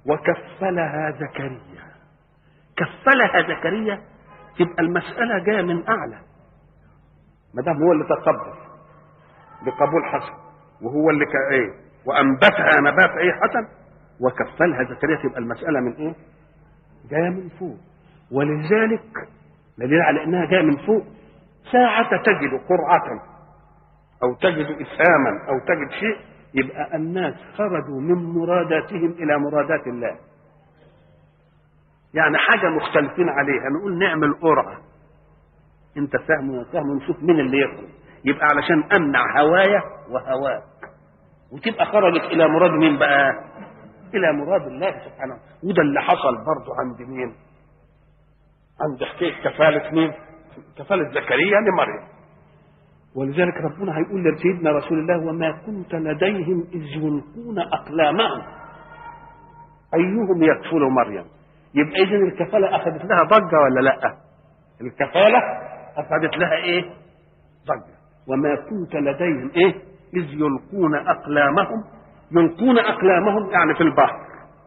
وكفلها زكريا كفلها زكريا تبقى المسألة جاية من أعلى ما دام هو اللي تقبل بقبول حسن وهو اللي كايه وأنبتها نبات إيه حسن وكفلها زكريا تبقى المسألة من إيه؟ جاية من فوق ولذلك دليل على إنها جاية من فوق ساعة تجد قرعة أو تجد إسهاما أو تجد شيء يبقى الناس خرجوا من مراداتهم إلى مرادات الله يعني حاجة مختلفين عليها نقول نعمل قرعة انت فاهم وفاهم ونشوف مين اللي يخرج يبقى علشان امنع هوايا وهواك وتبقى خرجت الى مراد مين بقى الى مراد الله سبحانه وده اللي حصل برضه عند مين عند حكايه كفاله مين كفاله زكريا لمريم ولذلك ربنا هيقول لسيدنا رسول الله وما كنت لديهم اذ يلقون اقلامهم ايهم يكفل مريم يبقى اذا الكفاله اخذت لها ضجه ولا لا الكفاله اخذت لها ايه ضجه وما كنت لديهم ايه اذ يلقون اقلامهم يلقون اقلامهم يعني في البحر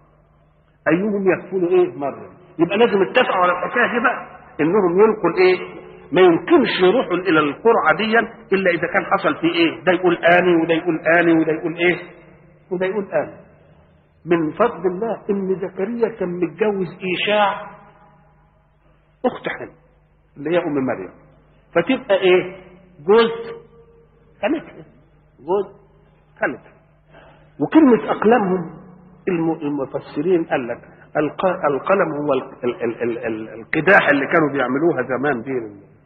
ايهم يكفل ايه مريم يبقى لازم اتفقوا على الحكايه دي بقى انهم يلقوا الايه ما يمكنش يروحوا الى القرعه دي الا اذا كان حصل في ايه ده يقول اني وده يقول اني وده يقول ايه وده يقول اني من فضل الله ان زكريا كان متجوز ايشاع اخت حن اللي هي ام مريم فتبقى ايه جوز خالتها جوز خالتها وكلمة أقلامهم المفسرين قال لك القلم هو القداح اللي كانوا بيعملوها زمان دي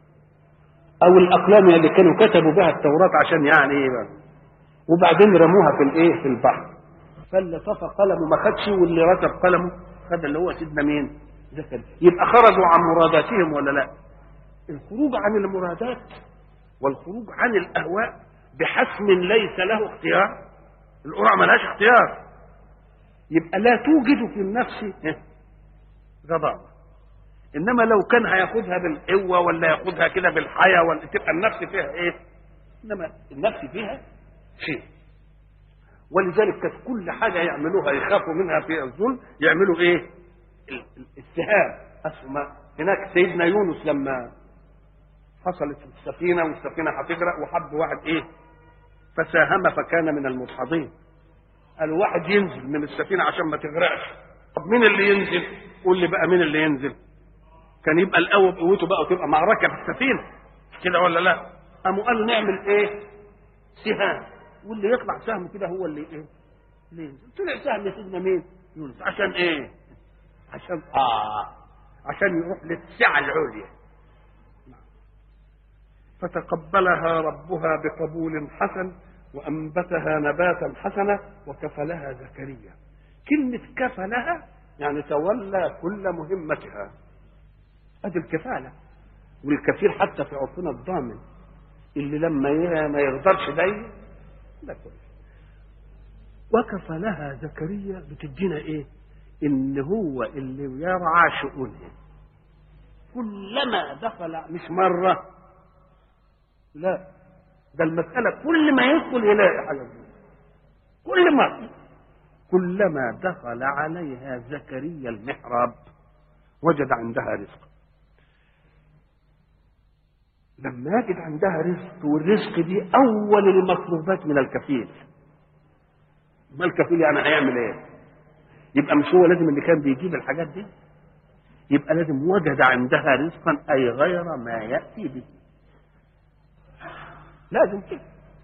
أو الأقلام اللي كانوا كتبوا بها التوراة عشان يعني إيه بقى وبعدين رموها في الإيه في البحر فاللي طفى قلمه ما خدش واللي ركب قلمه خد اللي هو سيدنا مين؟ زكريا يبقى خرجوا عن مراداتهم ولا لا؟ الخروج عن المرادات والخروج عن الاهواء بحسم ليس له اختيار القرعه ملهاش اختيار يبقى لا توجد في النفس غضاضه انما لو كان هياخدها بالقوه ولا ياخدها كده بالحياه ولا تبقى النفس فيها ايه؟ انما النفس فيها شيء ولذلك كانت كل حاجه يعملوها يخافوا منها في الظلم يعملوا ايه؟ السهام اسهم هناك سيدنا يونس لما حصلت السفينه والسفينه هتغرق وحب واحد ايه؟ فساهم فكان من المدحضين قالوا واحد ينزل من السفينه عشان ما تغرقش طب مين اللي ينزل؟ قول لي بقى مين اللي ينزل؟ كان يبقى القوه بقوته بقى وتبقى معركه في السفينه كده ولا لا؟ قاموا قالوا نعمل ايه؟ سهام واللي يطلع سهم كده هو اللي ايه؟ اللي ينزل طلع سهم سيدنا مين؟ يونس عشان ايه؟ عشان اه عشان يروح للسعه العليا فتقبلها ربها بقبول حسن وانبتها نباتا حسنا وكفلها زكريا كلمه كفلها يعني تولى كل مهمتها ادي الكفاله والكفيل حتى في عرفنا الضامن اللي لما ما يقدرش ده ده كويس وكفلها زكريا بتدينا ايه ان هو اللي يرعى شؤونها كلما دخل مش مره لا ده المساله كل ما يدخل يلاقي حاجه كل ما كلما دخل عليها زكريا المحراب وجد عندها رزقا لما يجد عندها رزق والرزق دي اول المطلوبات من الكفيل ما الكفيل يعني هيعمل ايه يبقى مش هو لازم اللي كان بيجيب الحاجات دي يبقى لازم وجد عندها رزقا اي غير ما ياتي به لازم كده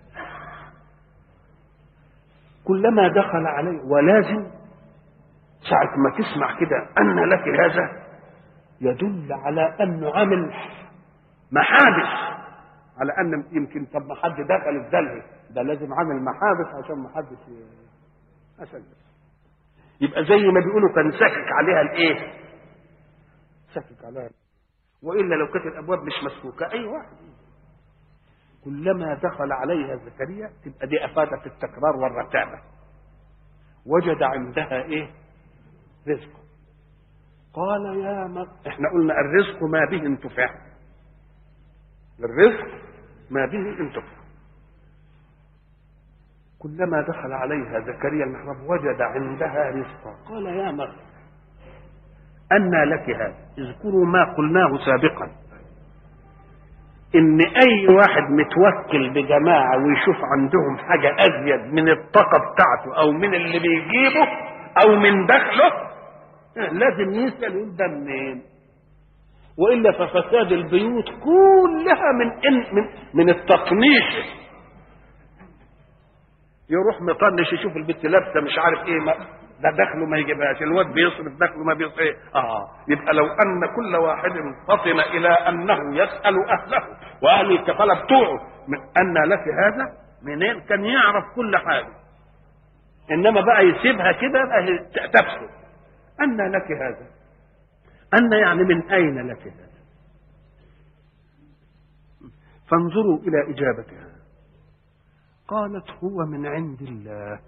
كلما دخل عليه ولازم ساعة ما تسمع كده أن لك هذا يدل على أنه عمل محابس على أن يمكن طب ما حد دخل الدلة ده لازم عامل محابس عشان ما حدش عشان يبقى زي ما بيقولوا كان سكك عليها الايه؟ سكك عليها والا لو كانت الابواب مش مسكوكه اي واحد كلما دخل عليها زكريا تبقى دي افادت التكرار والرتابه وجد عندها ايه؟ رزق قال يا ما احنا قلنا الرزق ما به انتفاع الرزق ما به انتفاع كلما دخل عليها زكريا المحراب وجد عندها رزقا قال يا مريم أنى لك هذا اذكروا ما قلناه سابقا ان اي واحد متوكل بجماعه ويشوف عندهم حاجه ازيد من الطاقه بتاعته او من اللي بيجيبه او من دخله لازم يسال يقول ده منين والا ففساد البيوت كلها من إن من من التطنيش يروح مطنش يشوف البنت لابسه مش عارف ايه ما ده دخله ما يجيبهاش الواد بيصرف دخله ما بيصرف إيه؟ اه يبقى لو ان كل واحد فطن الى انه يسال اهله واهل الكفاله بتوعه من ان لك هذا منين كان يعرف كل حاجه انما بقى يسيبها كده بقى تفسد ان لك هذا ان يعني من اين لك هذا فانظروا الى اجابتها قالت هو من عند الله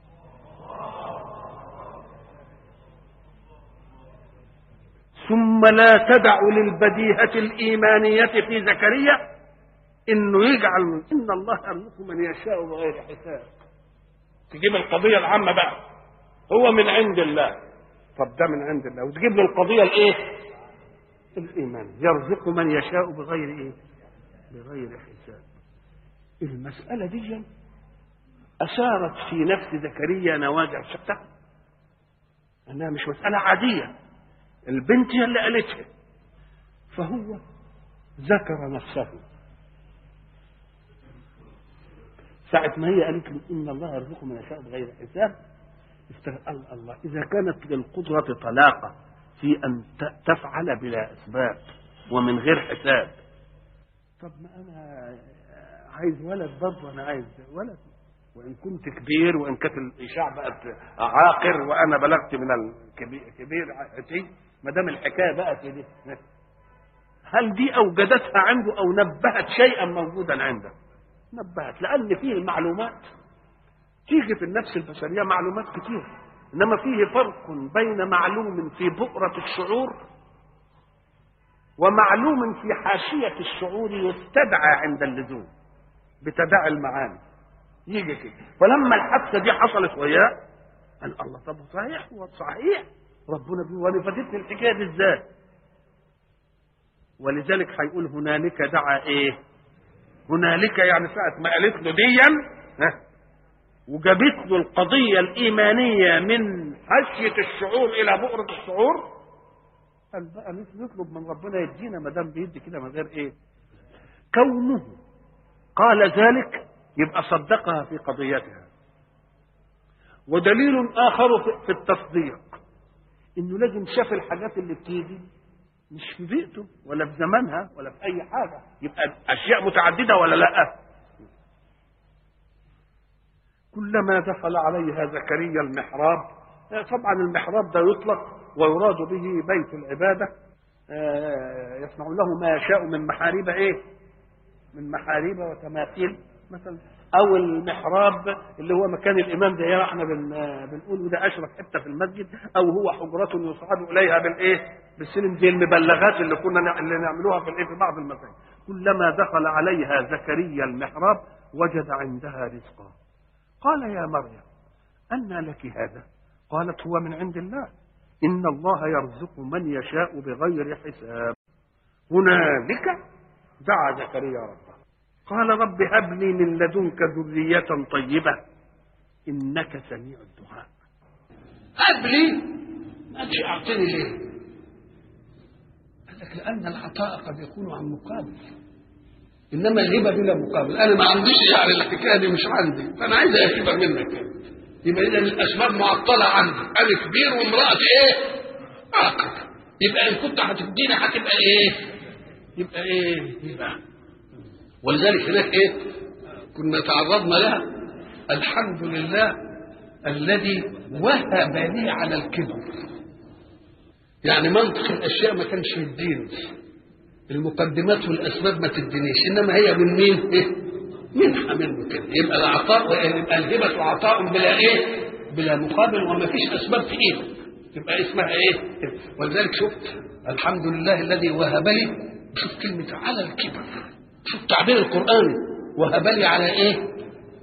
ثم لا تدع للبديهة الإيمانية في زكريا إنه يجعل إن الله يرزق من يشاء بغير حساب تجيب القضية العامة بقى هو من عند الله طب ده من عند الله وتجيب له القضية الإيه؟ الإيمان يرزق من يشاء بغير إيه؟ بغير حساب المسألة دي أثارت في نفس زكريا نوازع شتى أنها مش مسألة عادية البنت هي اللي قالتها فهو ذكر نفسه ساعة ما هي قالت له إن الله يرزق من يشاء بغير حساب قال الله إذا كانت للقدرة طلاقة في أن تفعل بلا أسباب ومن غير حساب طب ما أنا عايز ولد برضه أنا عايز ولد وإن كنت كبير وإن كانت الإشاع بقت عاقر وأنا بلغت من الكبير عتي ما دام الحكايه بقى كده هل دي اوجدتها عنده او نبهت شيئا موجودا عنده نبهت لان فيه المعلومات تيجي في النفس البشريه معلومات كتير انما فيه فرق بين معلوم في بؤره الشعور ومعلوم في حاشيه الشعور يستدعى عند اللزوم بتداعي المعاني يجي كده فلما الحادثه دي حصلت وياه قال الله طب صحيح هو صحيح ربنا بيقول وانا فاتتني الحكايه دي ازاي ولذلك هيقول هنالك دعا ايه هنالك يعني ساعه ما قالت له ديا ها وجابت له القضيه الايمانيه من حشيه الشعور الى بؤره الشعور قال بقى نطلب من ربنا يدينا ما دام بيدي كده من غير ايه كونه قال ذلك يبقى صدقها في قضيتها ودليل اخر في التصديق انه لازم شاف الحاجات اللي بتيجي مش في بيئته ولا في زمانها ولا في اي حاجه يبقى اشياء متعدده ولا لا كلما دخل عليها زكريا المحراب طبعا المحراب ده يطلق ويراد به بيت العباده يصنع له ما يشاء من محاريب ايه من محاريب وتماثيل مثلا او المحراب اللي هو مكان الامام زي ما احنا بن بنقول وده اشرف حته في المسجد او هو حجره يصعد اليها بالايه بالسلم زي المبلغات اللي كنا اللي نعملوها في الايه في بعض المساجد كلما دخل عليها زكريا المحراب وجد عندها رزقا قال يا مريم أنى لك هذا قالت هو من عند الله إن الله يرزق من يشاء بغير حساب هنالك دعا زكريا ربه قال رب هب لي من لدنك ذرية طيبة إنك سميع الدعاء هب لي ما تشي أعطيني ليه قال لك لأن العطاء قد يكون عن مقابل إنما الهبة بلا مقابل أنا ما عنديش يعني الحكاية دي مش عندي فأنا عايز هبة منك يبقى إذا الأسباب معطلة عندي أنا كبير وامرأتي إيه؟ عاقل يبقى إن كنت هتديني هتبقى إيه؟ يبقى إيه؟ يبقى ولذلك هناك ايه كنا تعرضنا لها الحمد لله الذي وهب لي على الكبر يعني منطق الاشياء ما كانش يديني المقدمات والاسباب ما تدينيش انما هي من مين ايه منحة منه كده يبقى العطاء يبقى الهبة عطاء بلا ايه بلا مقابل وما فيش اسباب في ايده يبقى اسمها ايه ولذلك شفت الحمد لله الذي وهب لي شوف كلمة على الكبر شوف تعبير القرآن وهب لي على ايه؟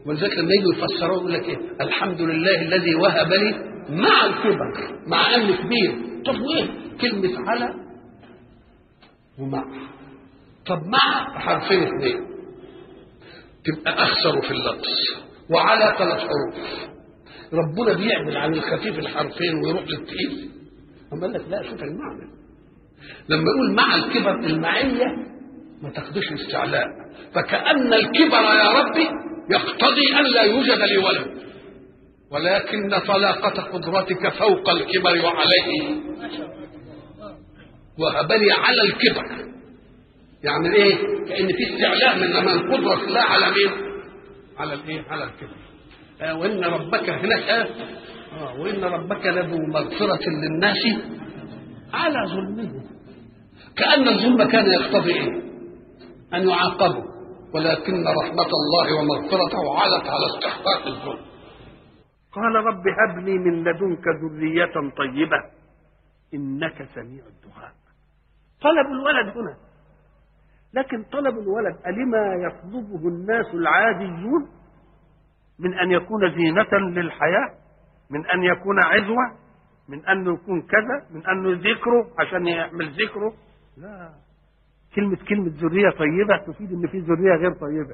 ولذلك لما يجوا يفسروه يقول لك ايه الحمد لله الذي وهب لي مع الكبر مع ان كبير طب وايه كلمه على ومع طب مع حرفين اثنين تبقى اخسر في اللفظ وعلى ثلاث حروف ربنا بيعمل عن الخفيف الحرفين ويروح للتقيل أما قال لك لا شوف المعنى لما يقول مع الكبر المعية ما تاخدش استعلاء فكأن الكبر يا ربي يقتضي أن لا يوجد لي ولد ولكن طلاقة قدرتك فوق الكبر وعليه وهب لي على الكبر يعني ايه كأن في استعلاء من لما القدرة لا على مين على الايه على الكبر آه وإن ربك هناك آه آه وإن ربك لذو مغفرة للناس على ظلمهم كأن الظلم كان يقتضي إيه؟ أن يعاقبوا ولكن رحمة الله ومغفرته علت على استحقاق الظلم قال رب هب لي من لدنك ذرية طيبة إنك سميع الدعاء طلب الولد هنا لكن طلب الولد ألما يطلبه الناس العاديون من أن يكون زينة للحياة من أن يكون عزوة من أنه يكون كذا من أنه ذكره عشان يعمل ذكره لا كلمة كلمة ذرية طيبة تفيد إن في ذرية غير طيبة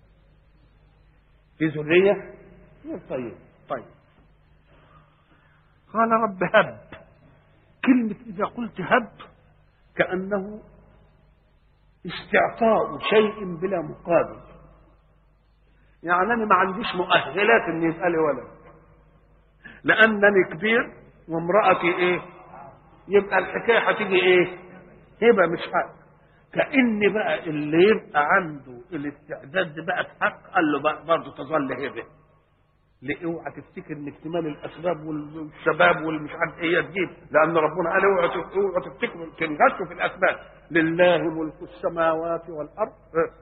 في ذرية غير طيبة طيب قال رب هب كلمة إذا قلت هب كأنه استعطاء شيء بلا مقابل يعني أنا ما عنديش مؤهلات إن يبقى لي ولد لأنني كبير وامرأتي إيه يبقى الحكاية هتيجي إيه هبة مش حق كأن بقى اللي يبقى عنده الاستعداد ده بقى حق قال له بقى برضه تظل هبة ليه اوعى تفتكر ان اكتمال الاسباب والشباب والمش عارف ايه تجيب لان ربنا قال اوعى اوعى تفتكروا تنغشوا في الاسباب لله ملك السماوات والارض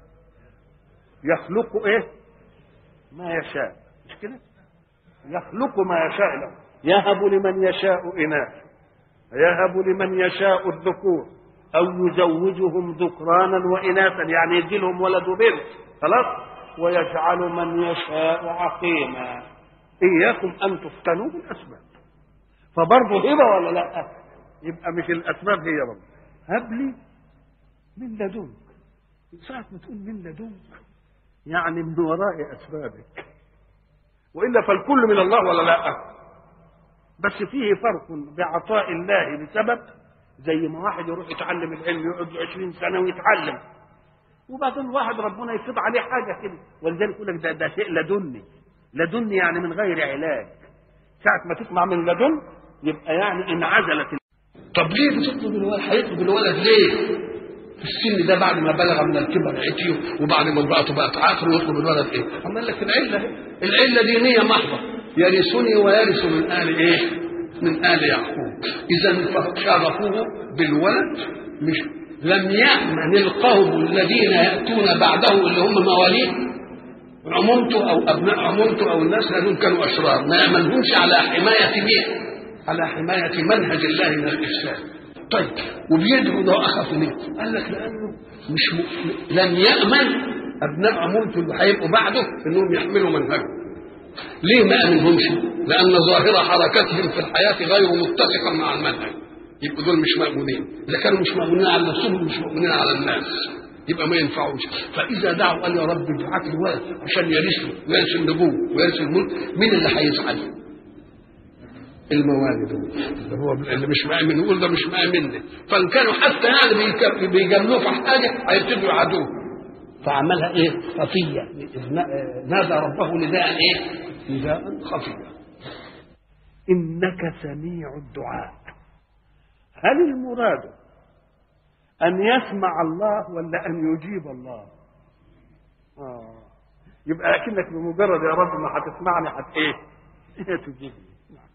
يخلق ايه ما يشاء مش كده يخلق ما يشاء له يهب لمن يشاء اناث يهب لمن يشاء الذكور او يزوجهم ذكرانا واناثا يعني يدي لهم ولد وبنت خلاص ويجعل من يشاء عقيما إياكم أن تفتنوا بالأسباب فبرضه هبة ولا لا يبقى مش الأسباب هي برضه هب لي من لدنك ساعة ما تقول من لدنك يعني من وراء أسبابك وإلا فالكل من الله ولا لا بس فيه فرق بعطاء الله بسبب زي ما واحد يروح يتعلم العلم يقعد له 20 سنة ويتعلم وبعدين واحد ربنا يفرض عليه حاجه كده ولذلك يقول لك ده ده شيء لدني لدني يعني من غير علاج ساعه ما تسمع من لدن يبقى يعني انعزلت طب ليه بتطلب الولد هيطلب الولد ليه في السن ده بعد ما بلغ من الكبر عتيه وبعد ما امراته بقت عاقر ويطلب الولد ايه؟ عمال لك العله العله دينيه محضه يرثني ويرث من ال ايه؟ من ال يعقوب اذا فشرفوه بالولد مش لم يأمن القوم الذين يأتون بعده اللي هم مواليه عمومته أو أبناء عمومته أو الناس هذول كانوا أشرار ما يأمنهمش على حماية مين؟ على حماية منهج الله من الإفساد طيب وبيدعو ده أخف منه قال لك لأنه مش م... لم يأمن أبناء عمومته اللي هيبقوا بعده إنهم يحملوا منهجه ليه ما أمنهمش؟ لأن ظاهر حركتهم في الحياة غير متسقة مع المنهج يبقوا دول مش مأمونين إذا كانوا مش مأمونين على نفسهم مش مأمونين على الناس يبقى ما ينفعوش فإذا دعوا قال يا رب ابعت لي ولد عشان يرثه ويرث النبوة ويرث الملك مين اللي هيزعل؟ الموالد اللي هو اللي مش مأمن يقول ده مش مأمن فإن كانوا حتى يعني بيجاملوه في حاجة هيبتدوا يعادوه فعملها ايه؟ خفية نادى ربه نداء ايه؟ نداء خفيا إنك سميع الدعاء هل المراد أن يسمع الله ولا أن يجيب الله آه. يبقى أكنك بمجرد يا رب ما هتسمعني هت إيه تجيبني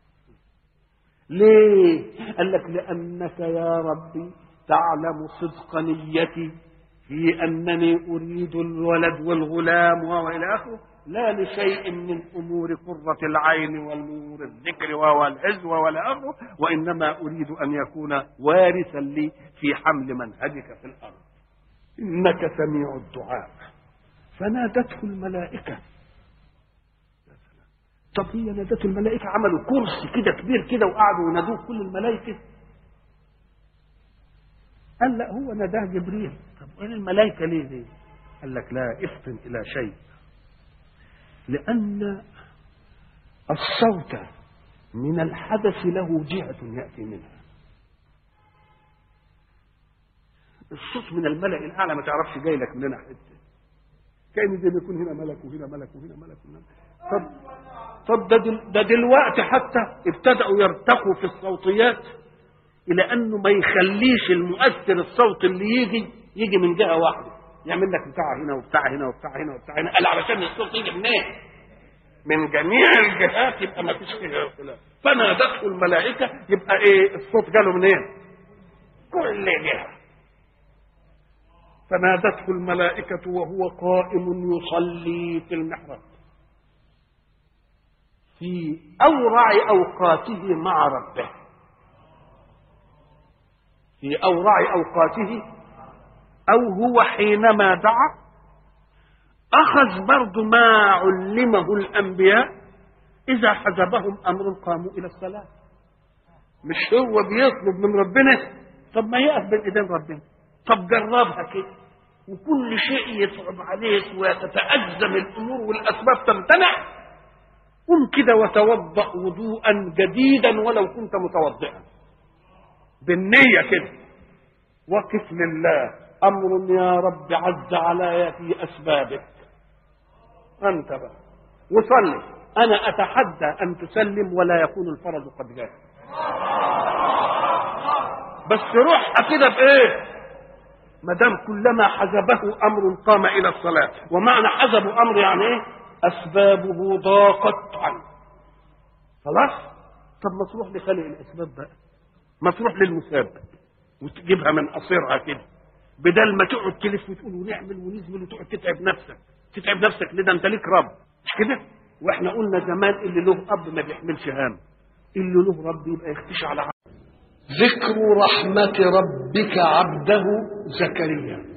ليه قال لك لأنك يا ربي تعلم صدق نيتي في أنني أريد الولد والغلام وإلى آخره لا لشيء من امور قره العين والنور الذكر والعزوه ولا اخره وانما اريد ان يكون وارثا لي في حمل منهجك في الارض انك سميع الدعاء فنادته الملائكه طب هي نادته الملائكة عملوا كرسي كده كبير كده وقعدوا ينادوه كل الملائكة قال لا هو ناداه جبريل طب وين الملائكة ليه دي قال لك لا افطن إلى شيء لأن الصوت من الحدث له جهة يأتي منها الصوت من الملأ الأعلى ما تعرفش جاي لك مننا حتة كأن زي ما يكون هنا ملك وهنا ملك وهنا ملك وهنا طب طب ده, دل ده دلوقتي حتى ابتدأوا يرتقوا في الصوتيات إلى أنه ما يخليش المؤثر الصوت اللي يجي يجي من جهة واحدة يعمل لك بتاع هنا وبتاع هنا وبتاع هنا وبتاع هنا قال علشان الصوت يجي منين؟ من جميع الجهات يبقى ما فيش فيها خلاف فنادته الملائكة يبقى ايه الصوت جاله منين؟ كل جهة فنادته الملائكة وهو قائم يصلي في المحراب في أورع أوقاته مع ربه في أورع أوقاته أو هو حينما دعا أخذ برضو ما علمه الأنبياء إذا حزبهم أمر قاموا إلى الصلاة مش هو بيطلب من ربنا طب ما يقف بين إيدين ربنا طب جربها كده وكل شيء يصعب عليك وتتأزم الأمور والأسباب تمتنع قم كده وتوضأ وضوءا جديدا ولو كنت متوضئا بالنية كده وقف لله أمر يا رب عز علي في أسبابك أنت بقى وصلي أنا أتحدى أن تسلم ولا يكون الفرج قد جاء بس روحها كده بإيه ما دام كلما حزبه أمر قام إلى الصلاة ومعنى حزب أمر يعني إيه أسبابه ضاقت عنه خلاص طب ما تروح لخلق الأسباب بقى ما تروح للمسبب وتجيبها من قصيرها كده بدل ما تقعد تلف وتقول ونعمل ونزمل وتقعد تتعب نفسك تتعب نفسك ليه ده انت ليك رب مش كده واحنا قلنا زمان اللي له اب ما بيحملش هم اللي له رب يبقى يختشي على عبد ذكر رحمة ربك عبده زكريا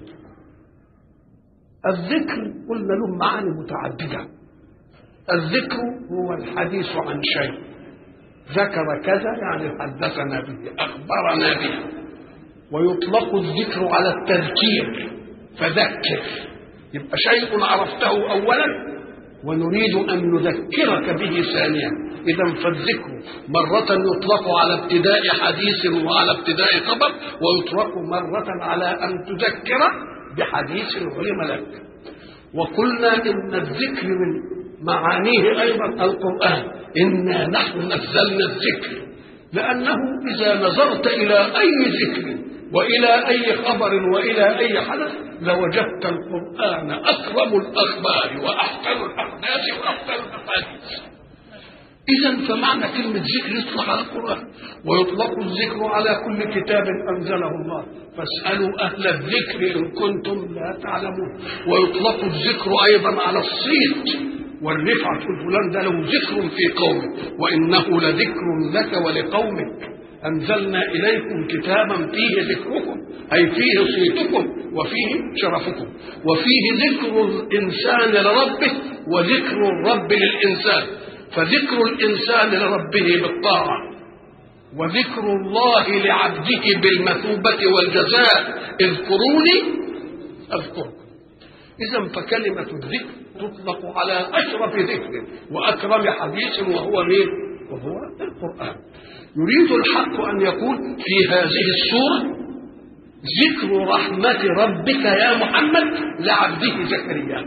الذكر قلنا له معاني متعددة الذكر هو الحديث عن شيء ذكر كذا يعني حدثنا به أخبرنا به ويطلق الذكر على التذكير فذكر يبقى شيء عرفته أولا ونريد أن نذكرك به ثانيا إذا فالذكر مرة يطلق على ابتداء حديث وعلى ابتداء خبر ويطلق مرة على أن تذكر بحديث علم لك وقلنا إن الذكر من معانيه أيضا القرآن إنا نحن نزلنا الذكر لأنه إذا نظرت إلى أي ذكر وإلى أي خبر وإلى أي حدث لوجدت القرآن أكرم الأخبار وأحسن الأحداث وأحسن الأحاديث إذا فمعنى كلمة ذكر يطلق على القرآن ويطلق الذكر على كل كتاب أنزله الله فاسألوا أهل الذكر إن كنتم لا تعلمون ويطلق الذكر أيضا على الصيت والرفعة فلان ده له ذكر في قومه وإنه لذكر لك ولقومك أنزلنا إليكم كتابا فيه ذكركم أي فيه صيتكم وفيه شرفكم وفيه ذكر الإنسان لربه وذكر الرب للإنسان فذكر الإنسان لربه بالطاعة وذكر الله لعبده بالمثوبة والجزاء اذكروني أذكركم إذا فكلمة الذكر تطلق على أشرف ذكر وأكرم حديث وهو مين؟ وهو القرآن يريد الحق أن يقول في هذه السورة ذكر رحمة ربك يا محمد لعبده زكريا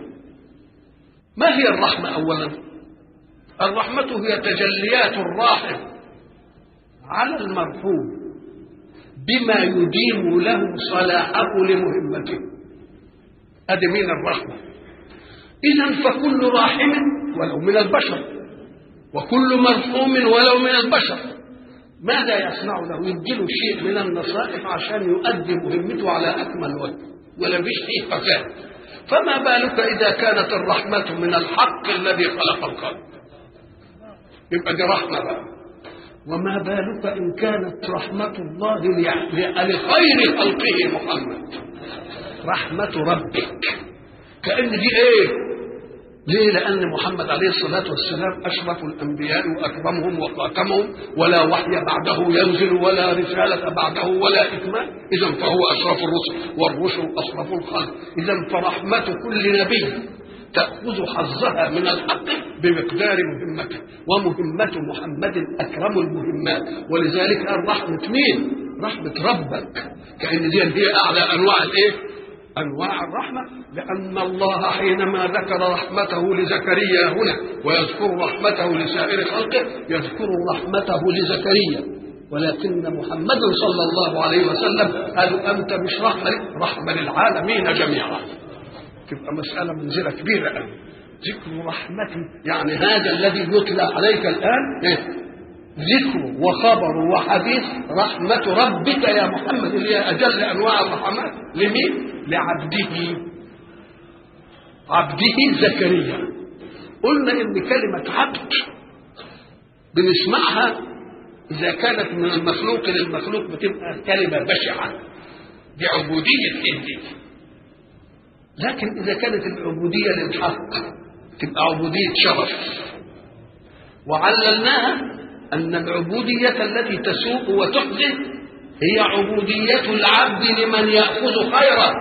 ما هي الرحمة أولا الرحمة هي تجليات الراحم على المرحوم بما يديم له صلاحه لمهمته هذه من الرحمة إذا فكل راحم ولو من البشر وكل مرحوم ولو من البشر ماذا يصنع له يديله شيء من النصائح عشان يؤدي مهمته على أكمل وجه ولا فيش فيه فساد فما بالك إذا كانت الرحمة من الحق الذي خلق الخلق يبقى دي رحمة بقى وما بالك إن كانت رحمة الله لخير خلقه محمد رحمة ربك كأن دي إيه ليه؟ لأن محمد عليه الصلاة والسلام أشرف الأنبياء وأكرمهم وخاتمهم ولا وحي بعده ينزل ولا رسالة بعده ولا إكمال إذا فهو أشرف الرسل والرسل أشرف الخلق إذا فرحمة كل نبي تأخذ حظها من الحق بمقدار مهمته ومهمة محمد أكرم المهمات ولذلك قال رحمة مين؟ رحمة ربك كأن دي هي أعلى أنواع الإيه؟ أنواع الرحمة لأن الله حينما ذكر رحمته لزكريا هنا ويذكر رحمته لسائر خلقه يذكر رحمته لزكريا ولكن محمد صلى الله عليه وسلم قال أنت مش رحمة رحمة للعالمين جميعا تبقى مسألة منزلة كبيرة قوي ذكر رحمته يعني هذا الذي يتلى عليك الآن إيه؟ ذكر وخبر وحديث رحمة ربك يا محمد اللي هي أجل أنواع الرحمات لمين؟ لعبده عبده زكريا قلنا إن كلمة عبد بنسمعها إذا كانت من المخلوق للمخلوق بتبقى كلمة بشعة دي عبودية إيه دي؟ لكن إذا كانت العبودية للحق تبقى عبودية شرف وعللناها أن العبودية التي تسوء وتحزن هي عبودية العبد لمن يأخذ خيره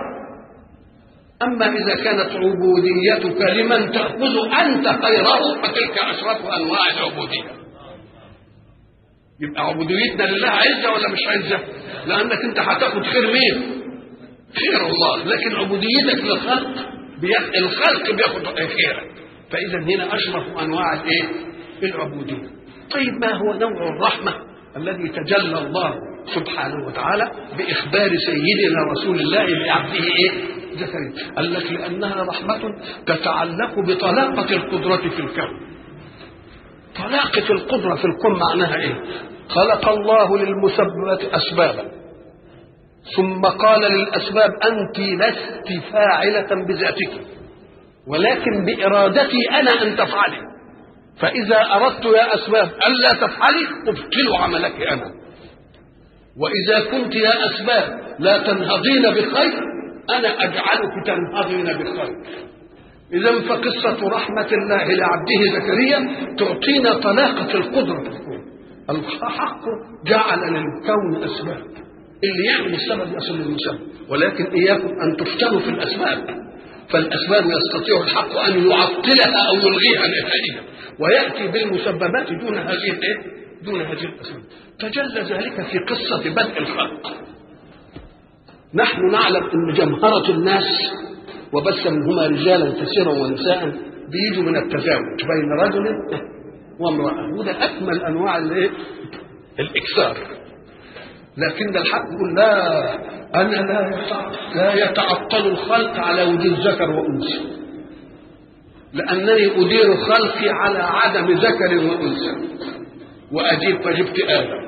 أما إذا كانت عبوديتك لمن تأخذ أنت خيره فتلك أشرف أنواع العبودية يبقى عبوديتنا لله عزة ولا مش عزة لأنك أنت هتاخد خير مين خير الله لكن عبوديتك للخلق بيأخ... الخلق بياخد خيرك فإذا هنا أشرف أنواع الإيه العبودية طيب ما هو نوع الرحمة الذي تجلى الله سبحانه وتعالى بإخبار سيدنا رسول الله لعبده إيه؟ زكريا قال لك لأنها رحمة تتعلق بطلاقة القدرة في الكون طلاقة القدرة في الكون معناها إيه؟ خلق الله للمسببات أسبابا ثم قال للأسباب أنت لست فاعلة بذاتك ولكن بإرادتي أنا أن تفعلي فإذا أردت يا أسباب ألا تفعلي أبطل عملك أنا وإذا كنت يا أسباب لا تنهضين بخير أنا أجعلك تنهضين بخير إذا فقصة رحمة الله لعبده زكريا تعطينا طلاقة القدرة في الكون الحق جعل للكون أسباب اللي يعمل السبب يصل للمسبب ولكن إياكم أن تفتنوا في الأسباب فالأسباب يستطيع الحق أن يعطلها أو يلغيها نهائيا ويأتي بالمسببات دون هذه الإيه؟ دون هذه الأسباب تجلى ذلك في قصة بدء الخلق نحن نعلم أن جمهرة الناس وبث منهما رجالا كثيرا ونساء بيجوا من التزاوج بين رجل وامرأة وده أكمل أنواع الإيه؟ الإكثار لكن الحق يقول لا أنا لا لا يتعطل الخلق على وجود ذكر وأنثى لأنني أدير خلقي على عدم ذكر وأنثى وأجيب فجبت آدم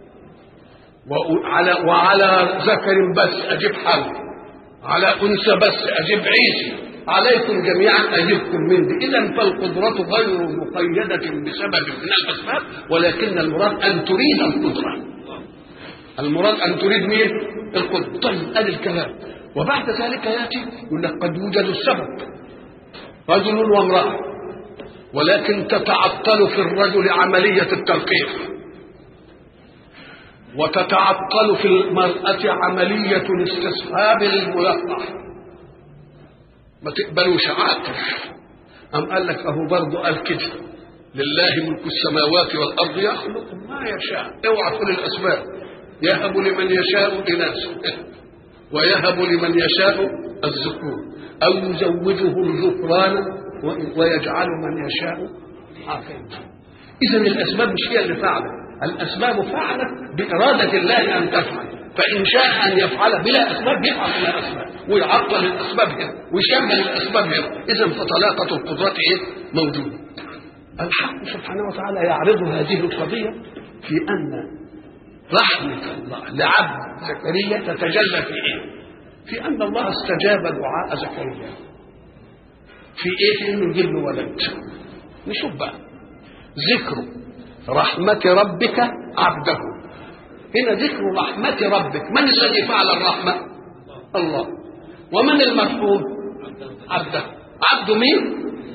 وعلى وعلى ذكر بس أجيب حواء على أنثى بس أجيب عيسى عليكم جميعا أجبكم من دي إذا فالقدرة غير مقيدة بسبب من الأسباب ولكن المراد أن تريد القدرة المراد أن تريد مين؟ القدرة طيب أدي الكلام وبعد ذلك يأتي يقول لك قد يوجد السبب رجل وامرأة ولكن تتعطل في الرجل عملية التلقيح وتتعطل في المرأة عملية الاستصحاب للملقح ما تقبلوش عاطف أم قال لك أهو برضه قال كده لله ملك السماوات والأرض يخلق ما يشاء اوعى تقول الأسباب يهب لمن يشاء إناثا ويهب لمن يشاء الذكور أو يزوجهم ذكرانا ويجعل من يشاء عاقلا إذا الأسباب مش هي اللي فعلت الأسباب فعلت بإرادة الله أن تفعل فإن شاء أن يفعل بلا أسباب يفعل بلا أسباب ويعطل الأسباب هنا ويشمل الأسباب هنا إذا فطلاقة القدرة إيه؟ موجودة الحق سبحانه وتعالى يعرض هذه القضية في أن رحمة الله لعبد زكريا تتجلى في إيه؟ في أن الله استجاب دعاء زكريا في إيه؟ في إنه يجيب له ولد نشوف بقى ذكر رحمة ربك عبده هنا ذكر رحمة ربك من الذي فعل الرحمة الله ومن المرحوم عبده عبد مين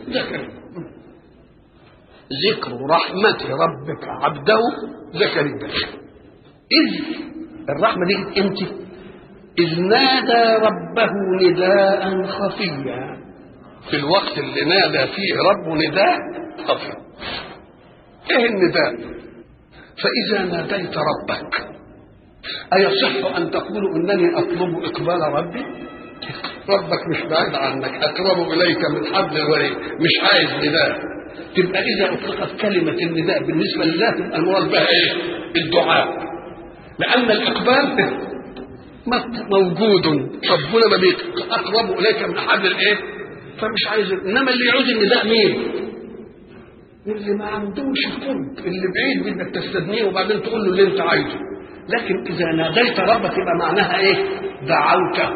زكريا ذكر رحمة ربك عبده زكريا إذ الرحمة دي امتى؟ إذ نادى ربه نداء خفيا في الوقت اللي نادى فيه ربه نداء خفي ايه النداء فإذا ناديت ربك أيصح أن تقول إنني أطلب إقبال ربي ربك مش بعيد عنك أقرب إليك من حبل الوريد مش عايز نداء تبقى إذا أطلقت كلمة النداء بالنسبة لله تبقى المراد بها إيه؟ الدعاء لأن الإقبال موجود ربنا ما بيك أقرب إليك من حبل الإيه؟ فمش عايز إنما اللي يعوز النداء مين؟ اللي ما عندوش قرب اللي بعيد بدك تستدنيه وبعدين تقول له اللي أنت عايزه لكن إذا ناديت ربك يبقى معناها إيه؟ دعوته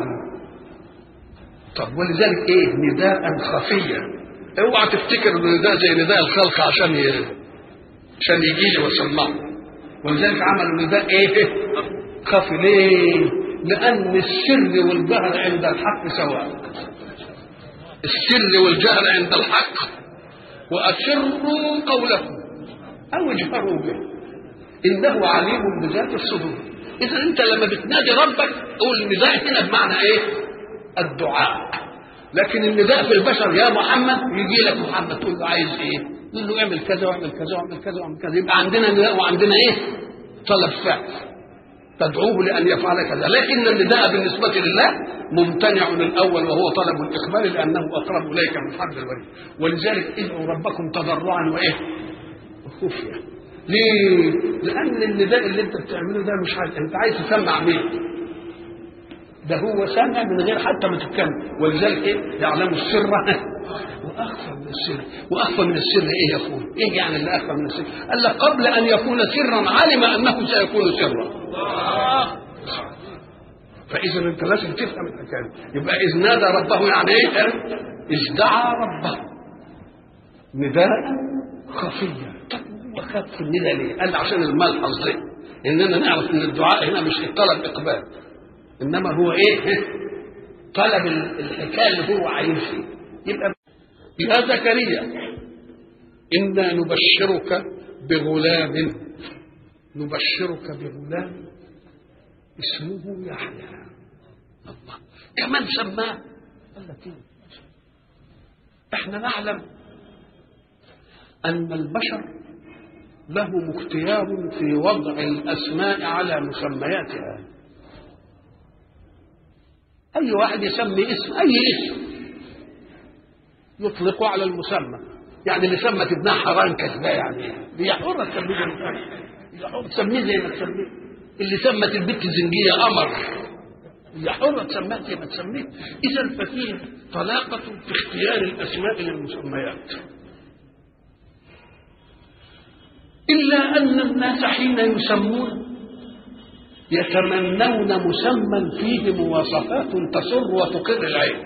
طب ولذلك إيه؟ نداء خفيا اوعى تفتكر ان النداء زي نداء الخلق عشان ي... عشان يجي لي واسمعه ولذلك عملوا نداء ايه؟ خفي ليه؟ لأن السر والجهر عند الحق سواء السر والجهر عند الحق وأسروا قولكم أو اجهروا به إنه عليم بذات الصدور إذا أنت لما بتنادي ربك قول النداء هنا بمعنى إيه؟ الدعاء لكن النداء في البشر يا محمد يجي لك محمد تقول له عايز ايه؟ تقول له اعمل كذا واعمل كذا واعمل كذا واعمل كذا يبقى عندنا نداء وعندنا ايه؟ طلب فعل تدعوه لان يفعل كذا لكن النداء بالنسبه لله ممتنع الاول وهو طلب الاقبال لانه اقرب اليك من حبل الوريد ولذلك ادعوا ربكم تضرعا وايه؟ وخفيه ليه؟ لان النداء اللي انت بتعمله ده مش عايز انت عايز تسمع مين؟ ده هو سامع من غير حتى ما تتكلم ولذلك ايه يعلم السر واخفى من السر واخفى من السر ايه يا اخوي ايه يعني اللي اخفى من السر قال لك قبل ان يكون سرا علم انه سيكون سرا فاذا انت لازم تفهم الحكايه يبقى اذ نادى ربه يعني ايه اذ دعا ربه نداء خفيا طب هو خف النداء ليه قال عشان الملحظ ده اننا نعرف ان الدعاء هنا مش طلب اقبال انما هو ايه طلب الحكايه اللي هو عايزها يبقى يا زكريا انا نبشرك بغلام نبشرك بغلام اسمه يحيى الله كمان سماه قال لك ايه احنا نعلم ان البشر لهم اختيار في وضع الاسماء على مسمياتها أي واحد يسمي اسم أي اسم يطلقه على المسمى يعني اللي سمت ابنها حرام كذبة يعني هي حرة تسميه زي ما هي حرة تسميه زي ما تسميه اللي سمت البت زنجية قمر هي حرة تسميها زي ما تسميه إذا ففيه طلاقة في اختيار الأسماء للمسميات إلا أن الناس حين يسمون يتمنون مسمى فيه مواصفات تسر وتقر العين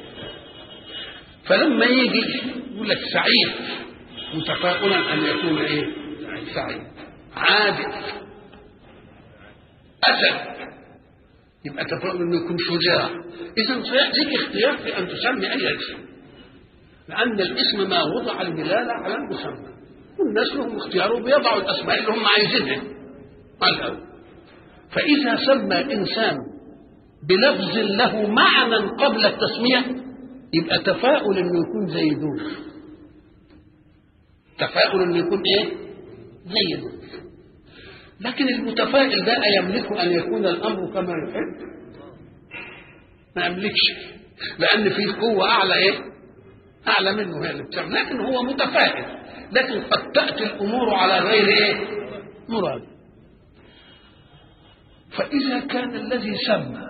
فلما يجي يقول لك سعيد متفاؤلا ان يكون ايه سعيد عادل اسد يبقى تفاؤل انه يكون شجاع اذا سياتيك اختيار في ان تسمي اي اسم لان الاسم ما وضع الدلاله على المسمى والناس لهم اختيار وبيضعوا الاسماء اللي هم عايزينها على الاول فإذا سمى إنسان بلفظ له معنى قبل التسمية يبقى تفاؤل إنه يكون زي دول تفاؤل إنه يكون إيه؟ زي دول لكن المتفائل ده يملك أن يكون الأمر كما يحب ما يملكش لأن فيه قوة أعلى إيه؟ أعلى منه هي اللي بتعمل لكن هو متفائل لكن قد تأتي الأمور على غير إيه؟ مراد فإذا كان الذي سمى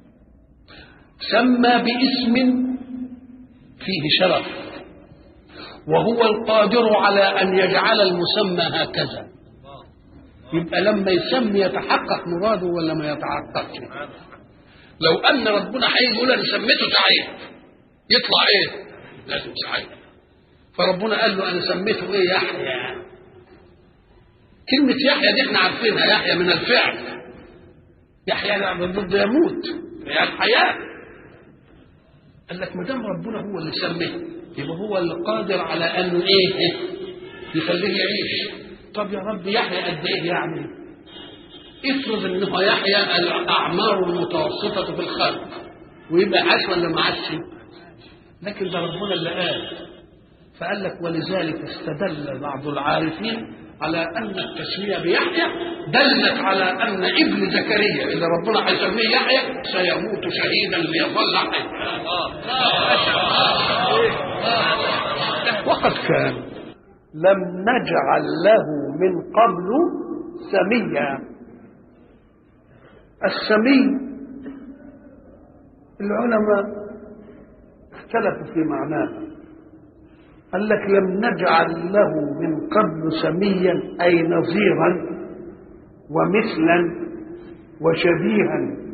سمى باسم فيه شرف وهو القادر على أن يجعل المسمى هكذا يبقى لما يسمي يتحقق مراده ولا ما يتحققش لو أن ربنا هيقول أنا سميته سعيد يطلع إيه؟ لازم سعيد فربنا قال له أنا سميته إيه يحيى كلمة يحيى دي احنا عارفينها يحيى من الفعل يحيى ضد يموت هي الحياة قال لك ما دام ربنا هو اللي سميه يبقى هو القادر على انه ايه يخليه يعيش طب يا رب يحيى قد ايه يعني افرض انه يحيى الاعمار المتوسطه في الخلق ويبقى عاش ولا ما عاش لكن ده ربنا اللي قال فقال لك ولذلك استدل بعض العارفين على ان التسميه بيحيى دلت على ان ابن زكريا اللي ربنا هيسميه يحيى سيموت شهيدا ليظل حيا وقد كان لم نجعل له من قبل سميا السمي العلماء اختلفوا في معناه قال لك لم نجعل له من قبل سميا اي نظيرا ومثلا وشبيها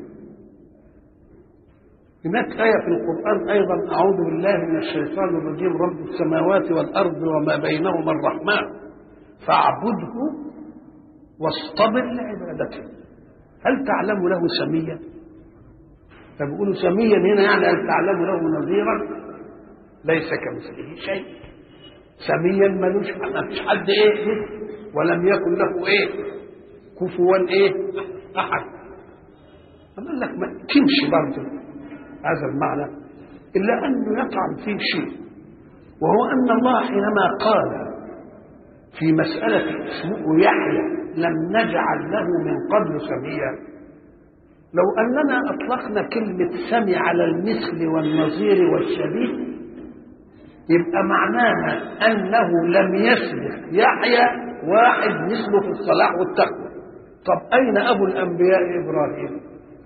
هناك آية في القرآن أيضا أعوذ بالله من الشيطان الرجيم رب السماوات والأرض وما بينهما الرحمن فاعبده واصطبر لعبادته هل تعلم له سميا؟ فبيقولوا سميا هنا يعني هل تعلم له نظيرا؟ ليس كمثله شيء سميا ملوش ما فيش حد ايه ولم يكن له ايه كفوا ايه احد قال لك ما تمشي برضه هذا المعنى الا انه يطعن فيه شيء وهو ان الله حينما قال في مسألة اسمه يحيى لم نجعل له من قبل سميا لو أننا أطلقنا كلمة سمي على المثل والنظير والشبيه يبقى معناها انه لم يسبق يحيى واحد مثله في الصلاح والتقوى طب اين ابو الانبياء ابراهيم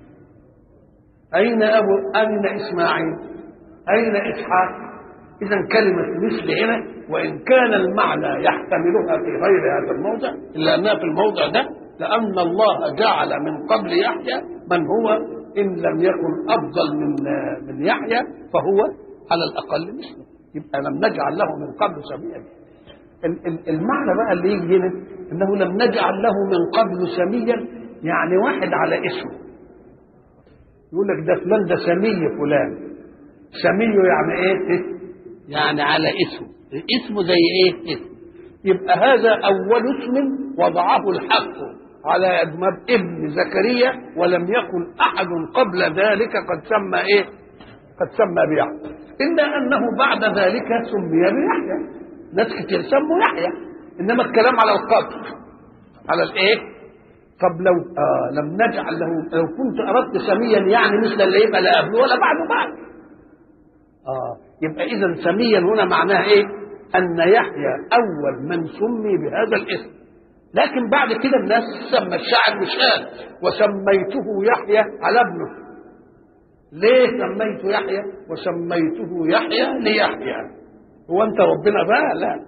اين ابو اين اسماعيل اين اسحاق اذا كلمه مثل هنا وان كان المعنى يحتملها في غير هذا الموضع الا انها في الموضع ده لان الله جعل من قبل يحيى من هو ان لم يكن افضل من من يحيى فهو على الاقل مثله يبقى لم نجعل له من قبل سميا المعنى بقى اللي يجي هنا انه لم نجعل له من قبل سميا يعني واحد على اسمه يقول لك ده فلان ده سمي فلان سمي يعني ايه يعني على اسمه اسمه زي ايه اسم يبقى هذا اول اسم وضعه الحق على ابن زكريا ولم يكن احد قبل ذلك قد سمى ايه قد سمى بيعقوب إلا أنه بعد ذلك سمي بيحيى ناس كتير سموا يحيى إنما الكلام على القبر على الإيه؟ طب لو آه لم نجعل له لو كنت أردت سميا يعني مثل اللي يبقى لا قبله ولا بعده بعد آه يبقى إذا سميا هنا معناها إيه؟ أن يحيى أول من سمي بهذا الاسم لكن بعد كده الناس سمى الشاعر مش قال وسميته يحيى على ابنه ليه سميت يحيى وسميته يحيى ليحيى هو انت ربنا بقى لا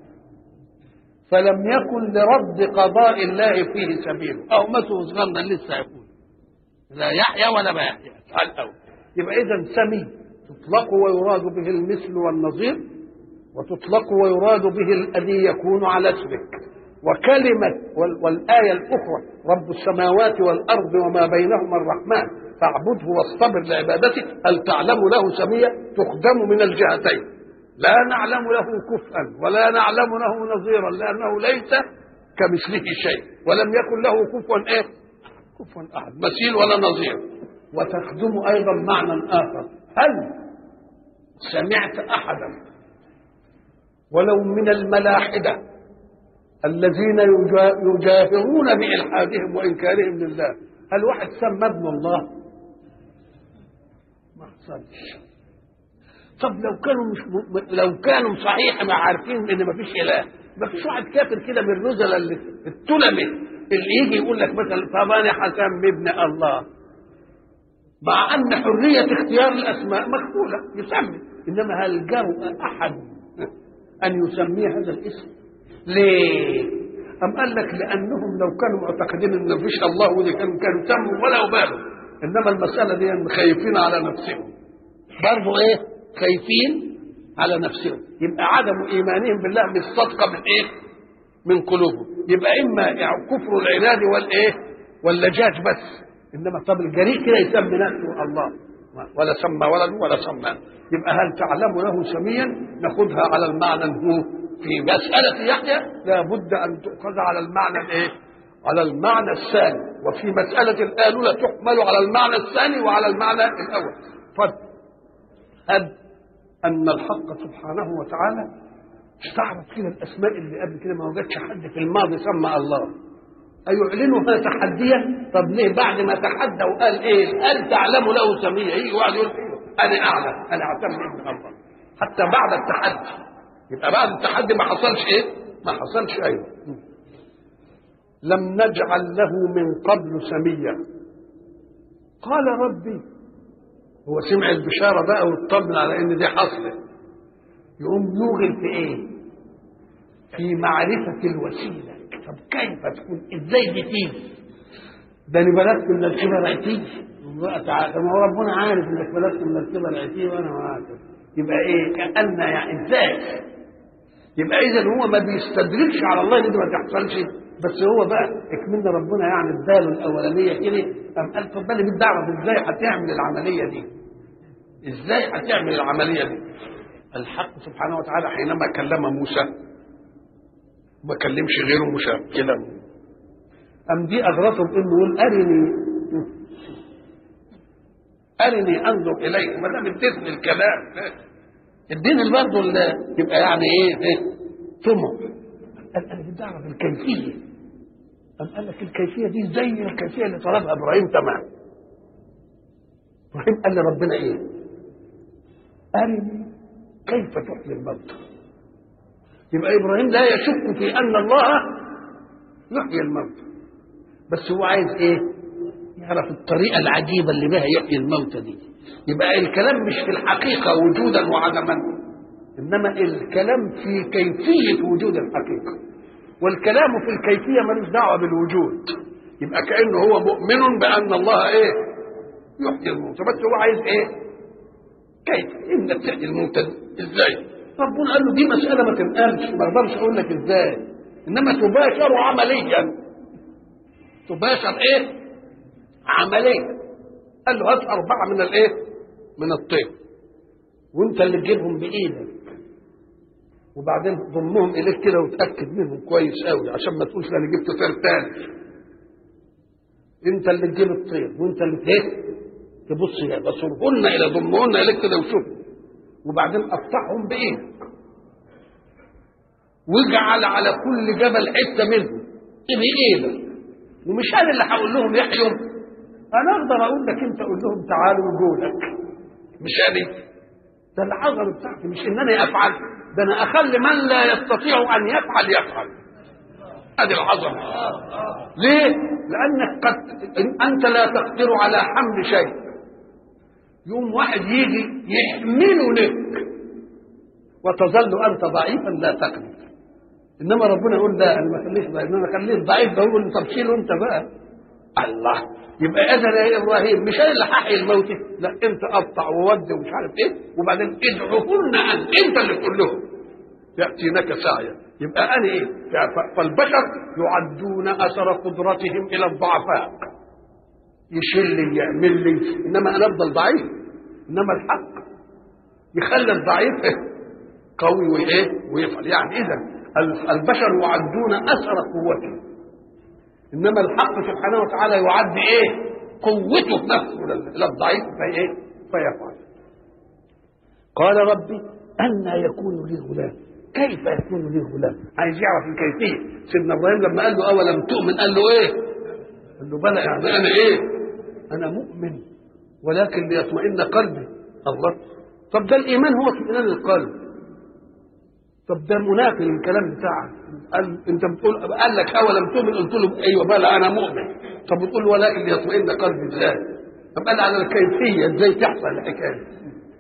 فلم يكن لرد قضاء الله فيه سبيل او مسه صغرنا لسه يقول لا يحيى ولا ما يحيى الأول يبقى اذا سمي تطلق ويراد به المثل والنظير وتطلق ويراد به الذي يكون على اسمك وكلمة والآية الأخرى رب السماوات والأرض وما بينهما الرحمن فاعبده واصطبر لعبادته هل تعلم له سمية تخدم من الجهتين لا نعلم له كفءا ولا نعلم له نظيرا لأنه ليس كمثله شيء ولم يكن له كفوا ايه كفوا أحد مثيل ولا نظير وتخدم أيضا معنى آخر هل سمعت أحدا ولو من الملاحدة الذين يجاهرون بإلحادهم وإنكارهم لله هل واحد سمى ابن الله ما حصلش طب لو كانوا مش م... لو كانوا صحيح ما عارفين ان ما فيش اله ما فيش واحد كافر كده من الرذل اللي التلمه اللي يجي يقول لك مثلا طب انا هسمي ابن الله مع ان حريه اختيار الاسماء مقبوله يسمي انما هل جرؤ احد ان يسميه هذا الاسم ليه أم قال لك لأنهم لو كانوا معتقدين إن مفيش الله ودي كانوا كانوا تموا ولا أبالوا إنما المسألة دي خايفين على نفسهم برضه إيه؟ خايفين على نفسهم يبقى عدم إيمانهم بالله مش صدقة من إيه؟ من قلوبهم يبقى إما يعني كفر العناد والإيه؟ واللجاج بس إنما طب الجريء كده يسمي نفسه الله ولا سمى ولد ولا سمى يبقى هل تعلم له سميا ناخذها على المعنى هو في مسألة يحيى لابد أن تؤخذ على المعنى الإيه؟ على المعنى الثاني وفي مسألة الآلولة تحمل على المعنى الثاني وعلى المعنى الأول فهب أن الحق سبحانه وتعالى استعرض كده الأسماء اللي قبل كده ما وجدش حد في الماضي سمى الله أيعلنها تحديا طب ليه بعد ما تحدى وقال إيه هل تعلم له سمية يجي واحد يقول أنا أعلم أنا أعتمد ابن الله حتى بعد التحدي يبقى بعد التحدي ما حصلش إيه ما حصلش أيوه لم نجعل له من قبل سميا قال ربي هو سمع البشارة بقى واطمن على إن دي حصلت يقوم يوغل في إيه في معرفة الوسيلة طب كيف تكون ازاي دي تيجي ده انا بلغت من الكبر هتيجي تعالى ما هو ربنا عارف انك بلغت من الكبر هتيجي وانا معاك يبقى ايه كأن يعني ازاي يبقى اذا هو ما بيستدركش على الله ان دي ما تحصلش بس هو بقى اكملنا ربنا يعني اداله الاولانيه كده قام قال طب بالي بالدعوه ازاي هتعمل العمليه دي ازاي هتعمل العمليه دي الحق سبحانه وتعالى حينما كلم موسى ما كلمش غيره مشكلا أم دي أغرته بإنه يقول أرني أرني أنظر إليك ما دام اديتني الكلام اديني برضه يبقى يعني إيه إيه ثم قال أنا بدي أعرف الكيفية أم قال لك الكيفية دي زي الكيفية اللي طلبها إبراهيم تمام إبراهيم قال لربنا إيه؟ أرني كيف تحيي الموتى يبقى ابراهيم لا يشك في ان الله يحيي الموتى بس هو عايز ايه يعرف الطريقه العجيبه اللي بها يحيي الموتى دي يبقى الكلام مش في الحقيقه وجودا وعدما انما الكلام في كيفيه وجود الحقيقه والكلام في الكيفيه ملوش دعوه بالوجود يبقى كانه هو مؤمن بان الله ايه يحيي الموتى بس هو عايز ايه كيف انك تحيي الموتى ازاي ربنا قال له دي مسألة ما تنقلش ما اقدرش اقول لك ازاي انما تباشر عمليا تباشر ايه عمليا قال له هات أربعة من الايه من الطير وانت اللي تجيبهم بإيدك وبعدين ضمهم إليك كده وتأكد منهم كويس قوي عشان ما تقولش أنا جبت طير تاني انت اللي تجيب الطير وانت اللي ايه تبص بصرهن الى ضمهن اليك كده وشوف وبعدين قطعهم بايدك واجعل على كل جبل حته منهم بايدك ومش انا اللي هقول لهم يحيوا انا اقدر اقول لك انت قول لهم تعالوا وجولك مش انا ده العظمه بتاعتي مش ان انا افعل ده انا اخلي من لا يستطيع ان يفعل يفعل هذه العظمه ليه لانك قد انت لا تقدر على حمل شيء يوم واحد يجي يحمله لك وتظل انت ضعيفا لا تقدر انما ربنا يقول لا انا ما خليش ضعيف انا خليك ضعيف بقول له طب شيله انت بقى الله يبقى اذن يا ابراهيم مش انا اللي هحيي الموت لا انت قطع وودي ومش عارف ايه وبعدين ادعوهن انت انت اللي تقول لهم ياتينك سعيا يبقى انا ايه فالبشر يعدون اثر قدرتهم الى الضعفاء يشيل لي يعمل لي انما انا افضل ضعيف انما الحق يخلي الضعيف قوي وايه ويفعل يعني اذا البشر يعدون اثر قوته انما الحق سبحانه وتعالى يعد ايه قوته نفسه للضعيف فايه فيفعل قال ربي أن يكون لي غلام كيف يكون لي غلام عايز يعرف الكيفيه سيدنا ابراهيم لما قال له اولم تؤمن قال له ايه قال له بلى يعني انا ايه انا مؤمن ولكن ليطمئن قلبي الله طب ده الايمان هو اطمئنان القلب طب ده منافي للكلام بتاعك قال انت بتقول قال لك اولم تؤمن قلت له ايوه بلى انا مؤمن طب بتقول ولكن ليطمئن قلبي ازاي طب قال على الكيفيه ازاي تحصل الحكايه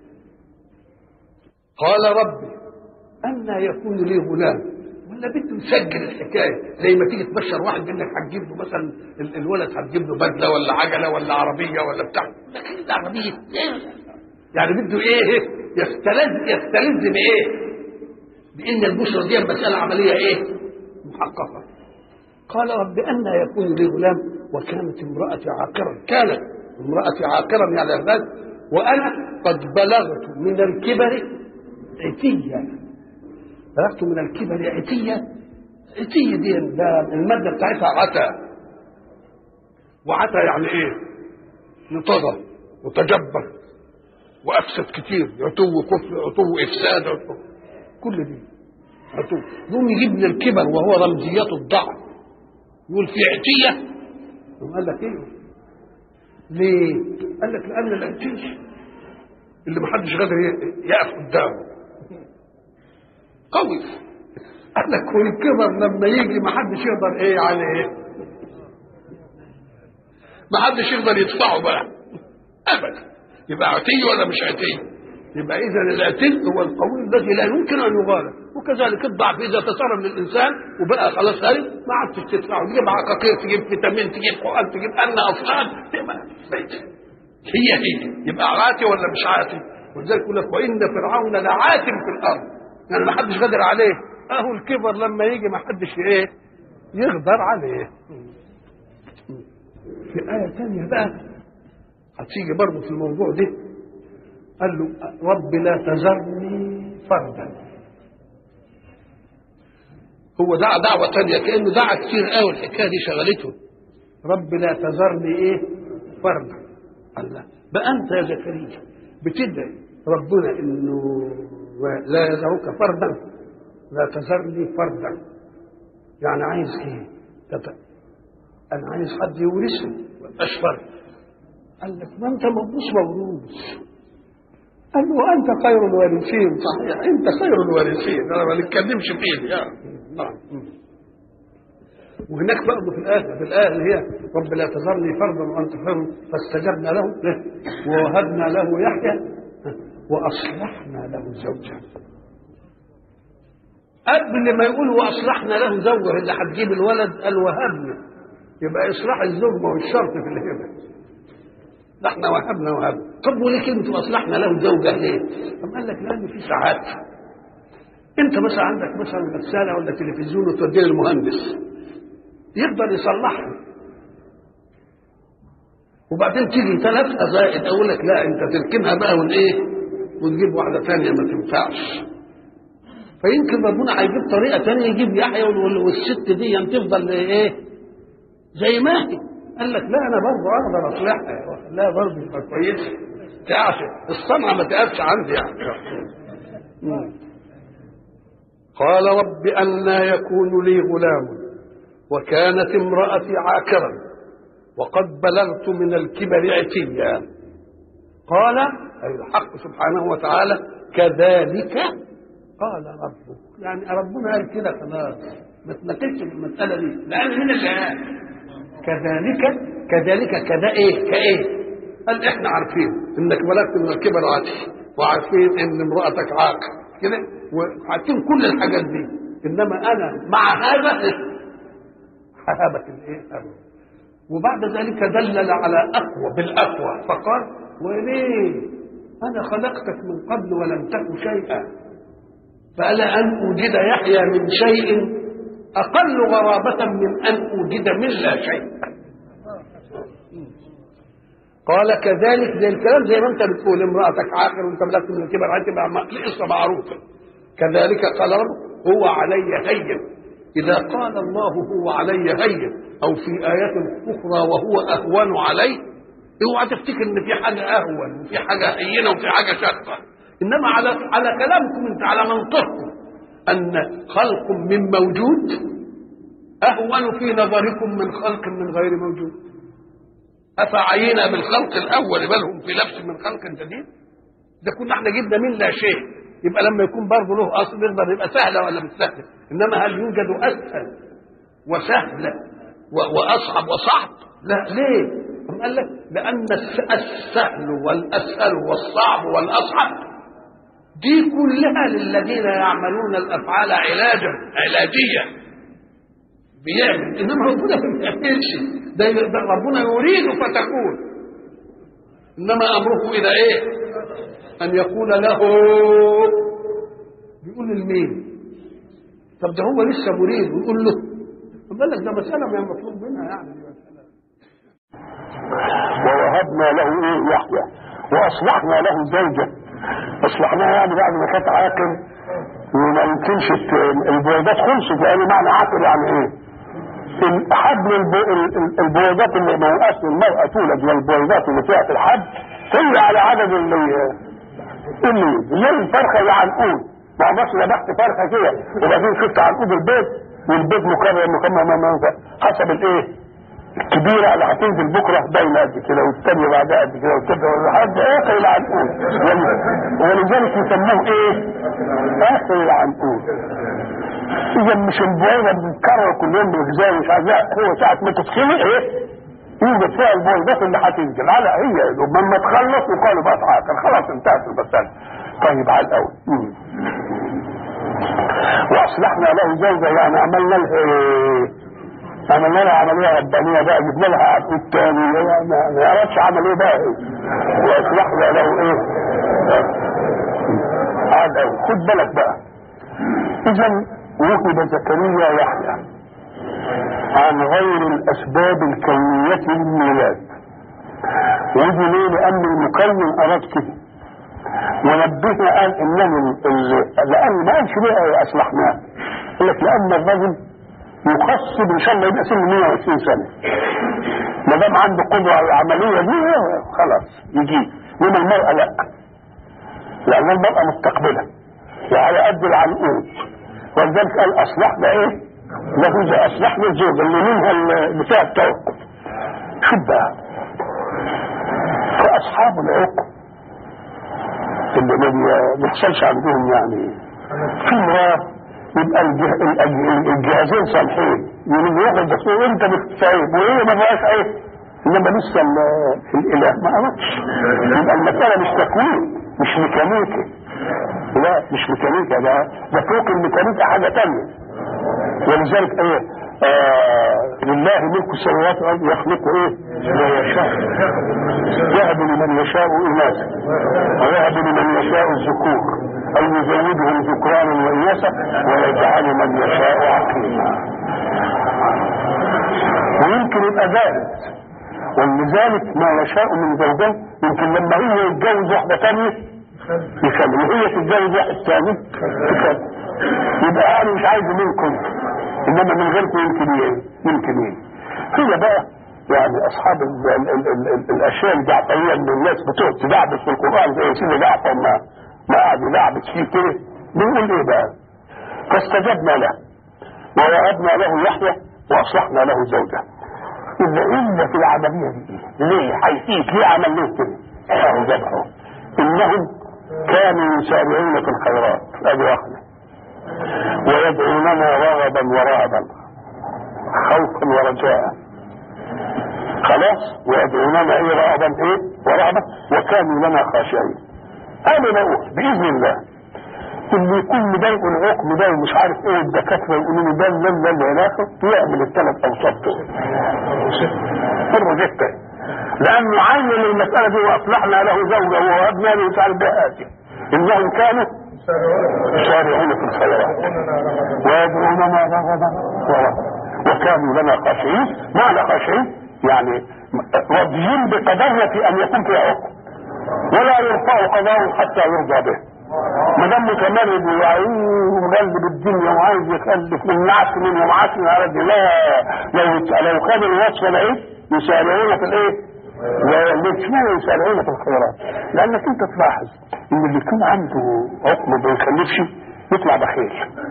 قال ربي أن يكون لي غلام ولا بده يسجل الحكايه زي ما تيجي تبشر واحد منك هتجيب له مثلا ال- الولد هتجيب له بدله ولا عجله ولا عربيه ولا بتاع لكن العربيه يعني بده ايه يستلذ يستلذ بايه؟ بان البشرى دي مساله عمليه ايه؟ محققه قال رب أن يكون لي غلام وكانت امرأتي عاقرا كانت امرأتي عاقرا يعني الغد وانا قد بلغت من الكبر عتيا بلغت من الكبر عتيا عتية دي ده المادة بتاعتها عتا وعتا يعني ايه؟ نطغى وتجبر وافسد كتير عتو كفر عتو افساد عتو كل دي عتو يقوم يجيب من الكبر وهو رمزيات الضعف يقول في عتية قال لك ايه؟ ليه؟ قال لك لأن العتيش اللي محدش قادر يقف قدامه قوي قال لك والكبر لما يجي محدش يقدر ايه عليه محدش يقدر يدفعه بقى ابدا يبقى عتي ولا مش عتي يبقى اذا العتي هو القوي الذي لا يمكن ان يغالب وكذلك الضعف اذا تسرب للانسان وبقى خلاص هارب ما عادش تدفعه تجيب عقاقير تجيب فيتامين تجيب حقن تجيب ان افراد تبقى هي هي يبقى عاتي ولا مش عاتي ولذلك يقول لك وان فرعون لعاتم في الارض يعني ما حدش قادر عليه اهو الكبر لما يجي ما حدش ايه يقدر عليه في آية ثانية بقى هتيجي برضه في الموضوع ده قال له رب لا تذرني فردا هو دعا دعوة تانية كأنه دعا كتير قوي الحكاية دي شغلته رب لا تذرني ايه فردا الله بقى انت يا زكريا بتدعي ربنا انه لا يدعوك فردا لا تذرني فردا يعني عايز ايه تت... انا عايز حد يورثني مبقاش فرد قال لك ما انت مبوس موروث قال له وانت خير الوارثين صحيح انت خير الوارثين انا ما نتكلمش فيه يا نعم وهناك برضه في الآية في الآية اللي هي رب لا تذرني فردا وأنت خير فاستجبنا له ووهبنا له يحيى وأصلحنا له زوجا قبل ما يقول واصلحنا له زوجه اللي هتجيب الولد قال وهبنا يبقى اصلاح الزوج ما هو الشرط في الهبه ده احنا وهبنا وهبنا طب وليه كلمه واصلحنا له زوجه ليه؟ طب قال لك لان في ساعات انت مثلا عندك مثلا غساله ولا تلفزيون وتوديه للمهندس يقدر يصلحها وبعدين تيجي ثلاث زائد اقول لك لا انت تركنها بقى والايه وتجيب واحده ثانيه ما تنفعش فيمكن ربنا هيجيب طريقه ثانيه يجيب يحيى والست دي تفضل ايه زي ما هي قال لك لا انا برضه اقدر اصلحها لا برضه تبقى كويسه تعرف الصنعه ما تقفش عندي يعني قال رب أنا يكون لي غلام وكانت امرأتي عاكرا وقد بلغت من الكبر عتيا قال أي الحق سبحانه وتعالى كذلك قال ربك يعني ربنا قال كده خلاص ما تناقشش في المسألة دي لأن من الآيات كذلك كذلك كذا إيه كإيه قال إحنا عارفين إنك بلغت من الكبر عاتي وعارفين إن امرأتك عاقر كده وعارفين كل الحاجات دي إنما أنا مع هذا ههبك الإيه وبعد ذلك دلل على أقوى بالأقوى فقال وليه أنا خلقتك من قبل ولم تك شيئا فألا أن أوجد يحيى من شيء أقل غرابة من أن أوجد من لا شيء قال كذلك زي الكلام زي ما انت بتقول امرأتك عاقر وانت بلغت من الكبر هتبقى قصة معروفة كذلك قال رب هو علي هين إذا قال الله هو علي هين أو في آيات أخرى وهو أهون علي اوعى تفتكر إن في حاجة أهون وفي حاجة هينة وفي حاجة شاقة إنما على على كلامكم أنت على منطقكم أن خلق من موجود أهون في نظركم من خلق من غير موجود أفعينا بالخلق الأول بل هم في لبس من خلق جديد ده كنا احنا جبنا من لا شيء يبقى لما يكون برضه له أصل يقدر يبقى سهلة ولا مش سهلة إنما هل يوجد أسهل وسهل وأصعب وصعب لا ليه أم قال لك لأن السهل والأسهل والصعب والأصعب دي كلها للذين يعملون الافعال علاجا علاجيه بيعمل انما ربنا ما بيعملش ده ربنا يريد فتكون انما امره الى ايه ان يقول له بيقول لمين طب ده هو لسه مريد ويقول له قال لك ده مساله ما مطلوب منها يعني ووهبنا له ايه يحيى واصلحنا له زوجه اصلحناها يعني بعد ما كانت عاقل وما يمكنش ت- البويضات خلصت لان معنى عاقل يعني ايه؟ ال- حبل الب- ال- ال- البويضات اللي ما هو اصل المراه تولد والبويضات اللي فيها في الحبل هي على عدد اللي اللي زي الفرخه اللي عنقود ما عمرش ذبحت فرخه كده وبعدين شفت عنقود البيض والبيض مكرر مكرر حسب الايه؟ الكبيره اللي هتنزل بكره باينه قد كده والثانيه بعدها قد كده والثالثه لحد اخر العنقود ول- ولذلك يسموه ايه؟ اخر العنقود اذا مش البويضه بتتكرر كل يوم بالغذاء مش عارف لا هو ساعه ما تتخلق ايه؟ يوجد فيها البويضات اللي هتنزل على هي لما تخلص يقال بقى تعاقل خلاص انتهت المساله طيب على الاول مم. واصلحنا له زوجه يعني عملنا لها ايه؟ عملنا لها عمليه ربانيه بقى جبنا لها عقود تاني ما ما يعرفش عمل ايه بقى واصلحنا له ايه؟ على الاول خد بالك بقى اذا وهب زكريا يحيى عن غير الاسباب الكونيه للميلاد ودي ليه لان المكون اراد كده ونبهنا قال انني ال- لان ما قالش ليه اصلحناه قال لك لان الرجل يخصب ان شاء الله يبقى سنه 120 سنه ما دام عنده قدره على العمليه دي خلاص يجيب انما المراه لا لان المراه مستقبله وعلى قد العنقود ولذلك قال اصلحنا ايه؟ له زي اصلحنا الزوجه اللي منها ال- بتاع التوقف شوف بقى فاصحاب العقد اللي ما بي- بيحصلش عندهم يعني في مراه يبقى الجه- الأج- الجهازين صالحين يقول ياخد الدكتور انت بتساعد وهي ما فيهاش عيب انما لسه ال- الاله ما عرفش يبقى المساله مش تكوين مش ميكانيكي لا مش ميكانيكا ده ده فوق الميكانيكا حاجه تانية ولذلك ايه آه لله ملك السماوات والارض يخلق ايه ما يشاء يهب لمن يشاء اناثا ويهب لمن يشاء الذكور او يزودهم ذكرانا واناثا ويجعل من يشاء عقيما ويمكن يبقى ذلك ولذلك ما يشاء من زوجين يمكن لما هو يتجوز واحده ثانيه يكمل وهي تتجوز واحد ثاني تكمل يبقى انا مش عايز منكم انما من غيركم يمكن ايه يمكن ايه هي بقى يعني اصحاب ال ال ال ال ال الاشياء الجعفريه اللي الناس بتقعد تدعبس في القران زي سيدنا جعفر ما ما قعد يدعبس فيه كده بيقول ايه بقى فاستجبنا له ووهبنا له يحيى واصلحنا له زوجه اذا الا في العمليه دي ايه؟ ليه حيثيت ليه عمل ليه كده؟ اهو ذبحه انهم كانوا يسارعون في الخيرات ادي واحده ويدعوننا رغبا ورهبا خوفا ورجاء خلاص ويدعوننا ايه رغبا ايه ورهبا وكانوا لنا خاشعين انا بقول باذن الله اللي يكون مضايقه العقم ده ومش عارف ايه الدكاتره يقولوا له ده لا لا لا لا يعمل الثلاث اوصاف دول حر جدا لانه عين المساله دي واصلحنا له زوجه ووهبنا له مش عارف ده آتي. انهم كانوا يسارعون في الخيرات ويدعوننا رغبا ورهبا وكانوا لنا خاشعين معنى خاشعين يعني راضيين بقدرة ان يكون في عقم ولا يرفع قضاء حتى يرضى به ما دام متمرد ومغلب الدنيا وعايز يخلف من نعس من ومعاش من عرض لا لو لو خد الوصف ده ايه يسارعون في الايه؟ ليش ما يسارعون في الخيرات؟ لانك انت تلاحظ ان اللي يكون عنده عقم ما بيخلفش يطلع بخيل.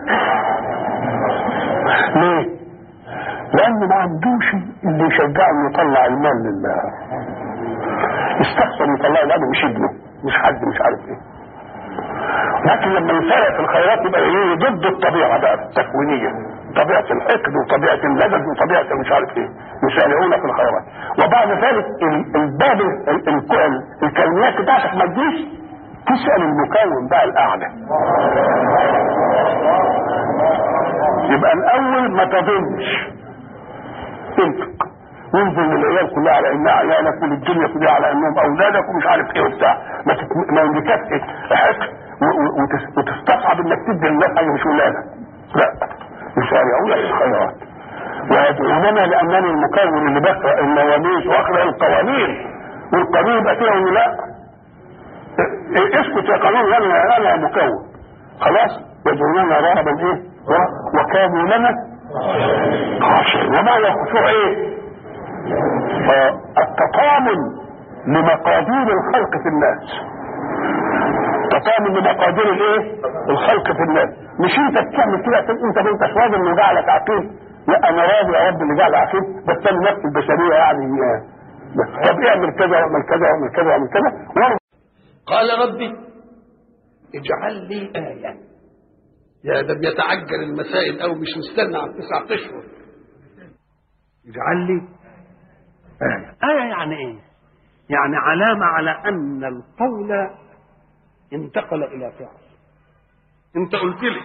ليه؟ لانه ما عندوش اللي يشجعه انه يطلع المال لله. يستخسر يطلع لانه مش ابنه مش حد مش عارف ايه. لكن لما يسارع في الخيرات يبقى ايه ضد الطبيعه بقى التكوينيه طبيعه الحقد وطبيعه اللدد وطبيعه مش عارف ايه يسارعون في الخيرات وبعد ذلك ال- الباب ال- ال- ال- الكونيات بتاعتك ما تجيش تسال المكون بقى الاعلى يبقى الاول ما تظنش انفق وانزل للعيال كلها على انها عيالك وللدنيا كلها على انهم اولادك ومش عارف ايه وبتاع ما تت- ما يملككش حقد و- و- وتس- وتستصعب انك تدي للناس حاجه مش ولادك لا يسارعون في الخيرات ويدعوننا لانني المكون اللي بقرا النواميس واقرا القوانين والقانون يبقى فيها ولا لا إيه، اسكت يا قانون انا انا مكون خلاص يدعوننا رهبا ايه و- وكانوا لنا خاشعين ومعنى الخشوع ايه آه، التطامن لمقادير الخلق في الناس تطامن لمقادير الايه الخلق في الناس مش انت بتعمل كده عشان انت ما انتش راضي انه جعلك عقيم لا انا راضي يا رب اللي جعل عقيم بس انا نفس البشريه يعني آه، بس طب اعمل كذا واعمل كذا واعمل كذا واعمل كذا وانا قال ربي اجعل لي آية يا ده بيتعجل المسائل أو مش مستنى على تسعة أشهر اجعل لي آية آية يعني إيه؟ يعني علامة على أن القول انتقل إلى فعل أنت قلت لي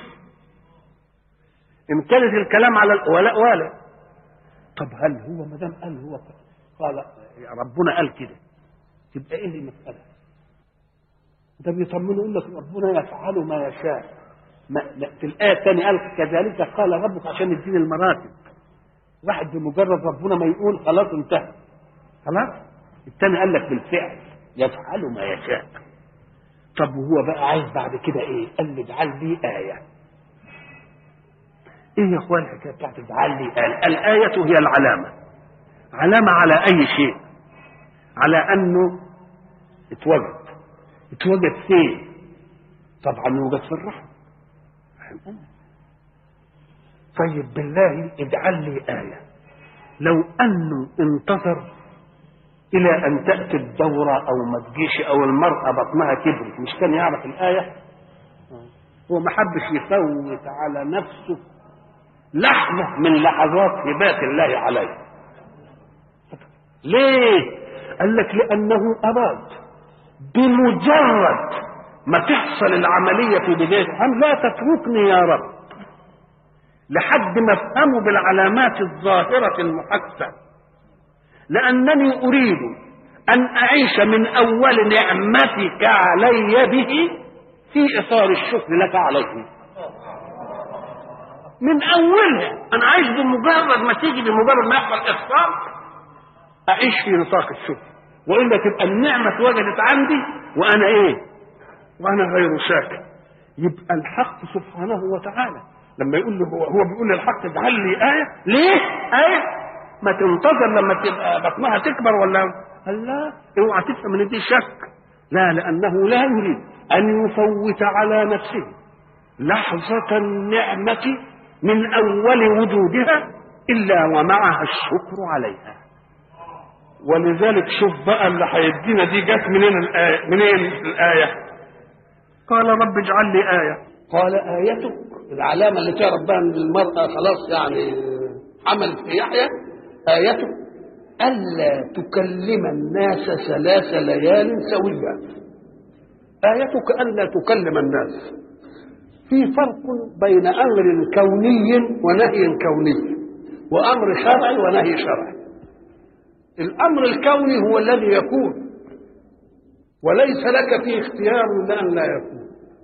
إن كانت الكلام على الولاء والي طب هل هو ما دام قال هو قال يا ربنا قال كده تبقى إيه المسألة؟ ده بيطمنه يقول لك ربنا يفعل ما يشاء ما لا في الآية الثانية قال كذلك قال ربك عشان يديني المراتب واحد بمجرد ربنا ما يقول خلاص انتهى خلاص الثاني قال لك بالفعل يفعل ما يشاء طب وهو بقى عايز بعد كده ايه قال لي اجعل لي آية ايه يا اخوان الحكايه بتاعت اجعل لي آية الآية هي العلامة علامة على أي شيء على أنه اتوجد اتوجد فين طبعا يوجد في الرحم رحم أمه طيب بالله اجعل لي آية لو أنه انتظر إلى أن تأتي الدورة أو ما تجيش أو المرأة بطنها كبرت مش كان يعرف الآية هو ما حبش يفوت على نفسه لحظة من لحظات هبات الله عليه ليه؟ قال لك لأنه أراد بمجرد ما تحصل العملية في بداية الحمل لا تتركني يا رب لحد ما افهمه بالعلامات الظاهرة المحسة لأنني أريد أن أعيش من أول نعمتك علي به في إطار الشكر لك عليه من أولها أنا عايش بمجرد ما تيجي بمجرد ما يحصل إخفاق أعيش في نطاق الشكر وإلا تبقى النعمة اتوجدت عندي وأنا إيه؟ وأنا غير شاكر يبقى الحق سبحانه وتعالى لما يقول له هو, هو بيقول للحق اجعل لي آية ليه؟ آية ما تنتظر لما تبقى بطنها تكبر ولا قال لا اوعى تفهم ان دي شك لا لانه لا يريد ان يفوت على نفسه لحظة النعمة من اول وجودها الا ومعها الشكر عليها ولذلك شوف بقى اللي هيدينا دي جت منين الآية منين الآية قال رب اجعل لي آية قال آيتك العلامة اللي تعرف بها ان المرأة خلاص يعني حملت في يحيى آيتك ألا تكلم الناس ثلاث ليال سويا آيتك ألا تكلم الناس في فرق بين أمر كوني ونهي كوني وأمر شرعي ونهي شرعي الأمر الكوني هو الذي يكون وليس لك فيه اختيار لأن لا يكون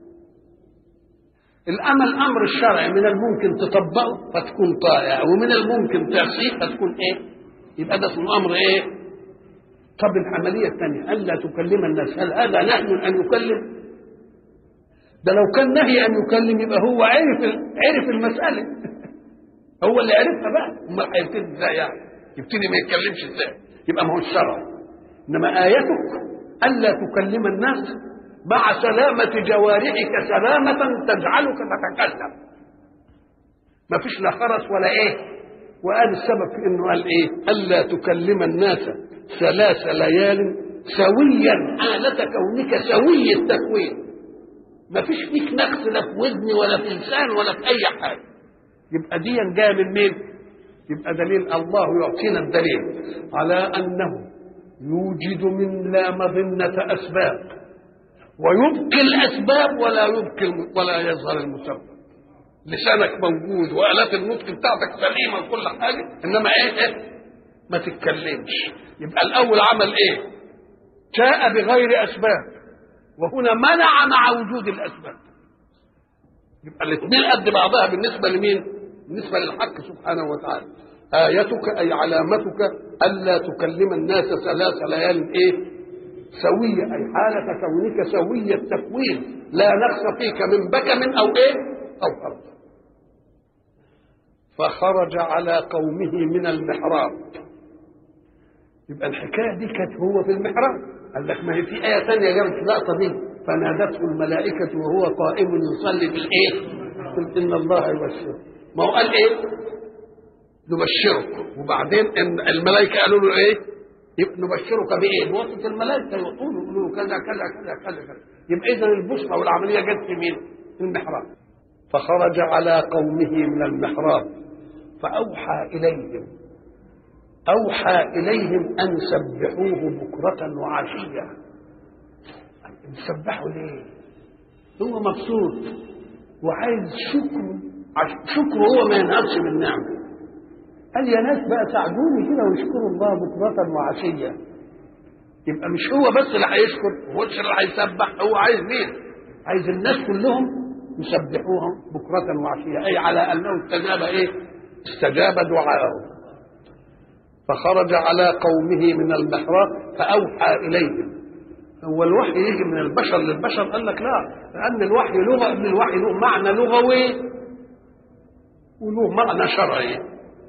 الأمر الأمر الشرعي من الممكن تطبقه فتكون طائع ومن الممكن تعصيه فتكون إيه؟ يبقى ده اسمه أمر إيه؟ طب العملية الثانية ألا تكلم الناس هل هذا نهي أن يكلم؟ ده لو كان نهي أن يكلم يبقى هو عرف عرف المسألة هو اللي عرفها بقى أمال هيبتدي إزاي يعني؟ يبتدي ما يتكلمش إزاي؟ يبقى ما هو الشرع إنما آيتك ألا تكلم الناس مع سلامة جوارحك سلامة تجعلك تتكلم ما فيش لا خرس ولا ايه وقال السبب في انه قال ايه الا تكلم الناس ثلاث ليال سويا حالة كونك سوي التكوين ما فيش فيك نقص لا في ودن ولا في لسان ولا في اي حاجة يبقى دي جايه من مين يبقى دليل الله يعطينا الدليل على انه يوجد من لا مظنة اسباب ويبقي الاسباب ولا يبقي ولا يظهر المسبب لسانك موجود والات النطق بتاعتك سليمه وكل حاجه انما ايه, إيه؟ ما تتكلمش يبقى الاول عمل ايه جاء بغير اسباب وهنا منع مع وجود الاسباب يبقى الاثنين قد بعضها بالنسبه لمين بالنسبه للحق سبحانه وتعالى آيتك أي علامتك ألا تكلم الناس ثلاث ليال إيه؟ سوية أي حالة كونك سوي التكوين لا نقص فيك من بكم أو إيه أو فرد فخرج على قومه من المحراب يبقى الحكاية دي كانت هو في المحراب قال لك ما هي في آية ثانية جابت اللقطة دي فنادته الملائكة وهو قائم يصلي بالإيه؟ قل إن الله يبشره ما هو قال إيه؟ نبشرك وبعدين إن الملائكة قالوا له إيه؟ يبقى نبشرك بإيه؟ بواسطة الملائكة يقولوا يقولوا له كذا كذا كذا كذا كذا يبقى إذا البشرى والعملية جت في مين؟ في المحراب فخرج على قومه من المحراب فأوحى إليهم أوحى إليهم أن سبحوه بكرة وعشية يسبحوا ليه؟ هو مبسوط وعايز شكر شكر هو ما ينهضش من نعمة قال يا ناس بقى ساعدوني كده واشكروا الله بكرة وعشية يبقى مش هو بس اللي هيشكر هو اللي هيسبح هو عايز مين؟ عايز الناس كلهم يسبحوهم بكرة وعشية أي على أنه استجاب إيه؟ استجاب دعاءه فخرج على قومه من المحراب فأوحى إليهم هو الوحي يجي من البشر للبشر قال لك لا لأن الوحي لغة ابن الوحي له معنى لغوي وله معنى شرعي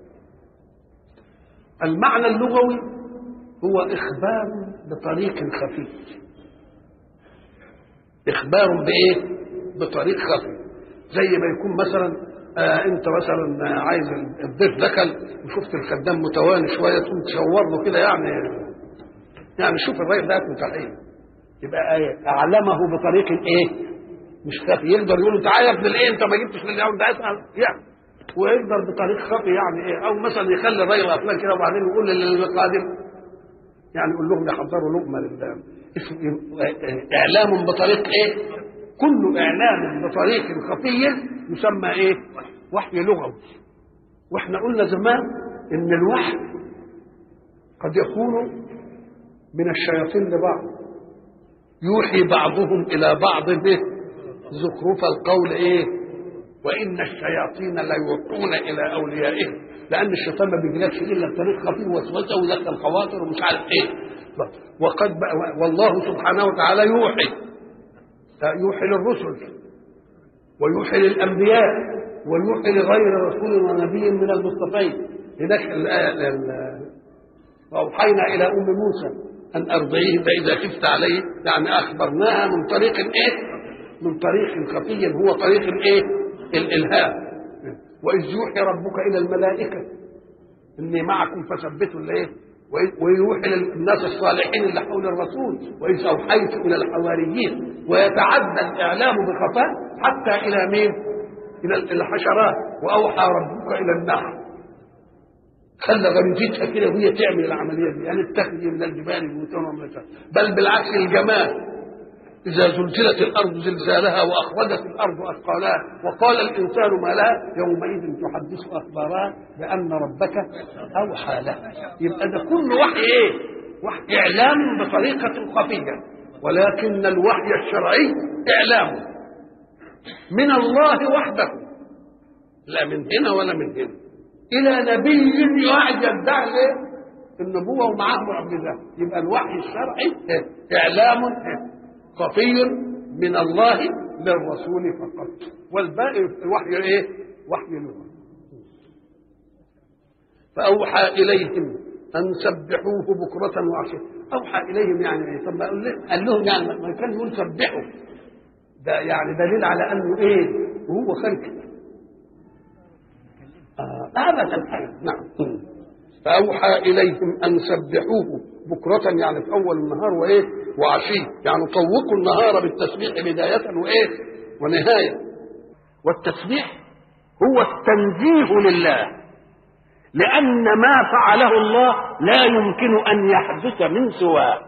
المعنى اللغوي هو إخبار بطريق خفي إخبار بإيه؟ بطريق خفي زي ما يكون مثلا آه انت مثلا عايز الضيف دخل وشفت الخدام متواني شويه تقوم تشور له كده يعني يعني شوف الراجل ده متحيل يبقى آية اعلمه بطريق ايه؟ مش خفي يقدر يقول له تعالى يا ابن الايه انت ما جبتش لليوم ده اسال يعني ويقدر بطريق خفي يعني ايه او مثلا يخلي الراجل غفلان كده وبعدين يقول للقادم يعني يقول لهم يحضروا لقمه لله اسم اعلام بطريق ايه؟ كل اعلام بطريق خفي يسمى ايه وحي لغوي واحنا قلنا زمان ان الوحي قد يكون من الشياطين لبعض يوحي بعضهم الى بعض به زخرف القول ايه وان الشياطين ليوحون الى اوليائهم لان الشيطان ما بيجيلكش الا بطريق خفي ووسوسه ويدخل خواطر ومش عارف ايه وقد والله سبحانه وتعالى يوحي يوحي للرسل ويوحي للانبياء ويوحي لغير رسول ونبي من المصطفين هناك واوحينا الى ام موسى ان ارضعيه فاذا خفت عليه يعني اخبرناها من طريق ايه؟ من طريق خفي هو طريق الايه؟ الالهام واذ يوحي ربك الى الملائكه اني معكم فثبتوا الايه؟ ويوحي للناس الصالحين اللي حول الرسول واذ اوحيت الى الحواريين ويتعدى الاعلام بخفاء حتى الى مين؟ الى الحشرات واوحى ربك الى النحل خلى غريزتها كده وهي تعمل العمليه دي يعني اتخذي من الجبال بيوتا ومن بل بالعكس الجمال إذا زلزلت الأرض زلزالها وأخرجت الأرض أثقالها وقال الإنسان ما لها يومئذ تحدث أخبارها بأن ربك أوحى لها يبقى ده كل وحي إيه؟ وحي إعلام بطريقة خفية ولكن الوحي الشرعي إعلام من الله وحده لا من هنا ولا من هنا إلى نبي واحد يدعي النبوة ومعاه معجزات يبقى الوحي الشرعي إعلام خفي من الله للرسول فقط والباقي الوحي ايه وحي له فأوحى إليهم أن سبحوه بكرة وعشية أوحى إليهم يعني إيه طب قال لهم يعني ما كان يقول سبحوا ده يعني دليل على أنه إيه وهو خلق آه أبدا نعم فأوحى إليهم أن سبحوه بكرة يعني في أول النهار وإيه وعشي يعني طوقوا النهار بالتسبيح بداية وإيه ونهاية والتسبيح هو التنزيه لله لأن ما فعله الله لا يمكن أن يحدث من سواه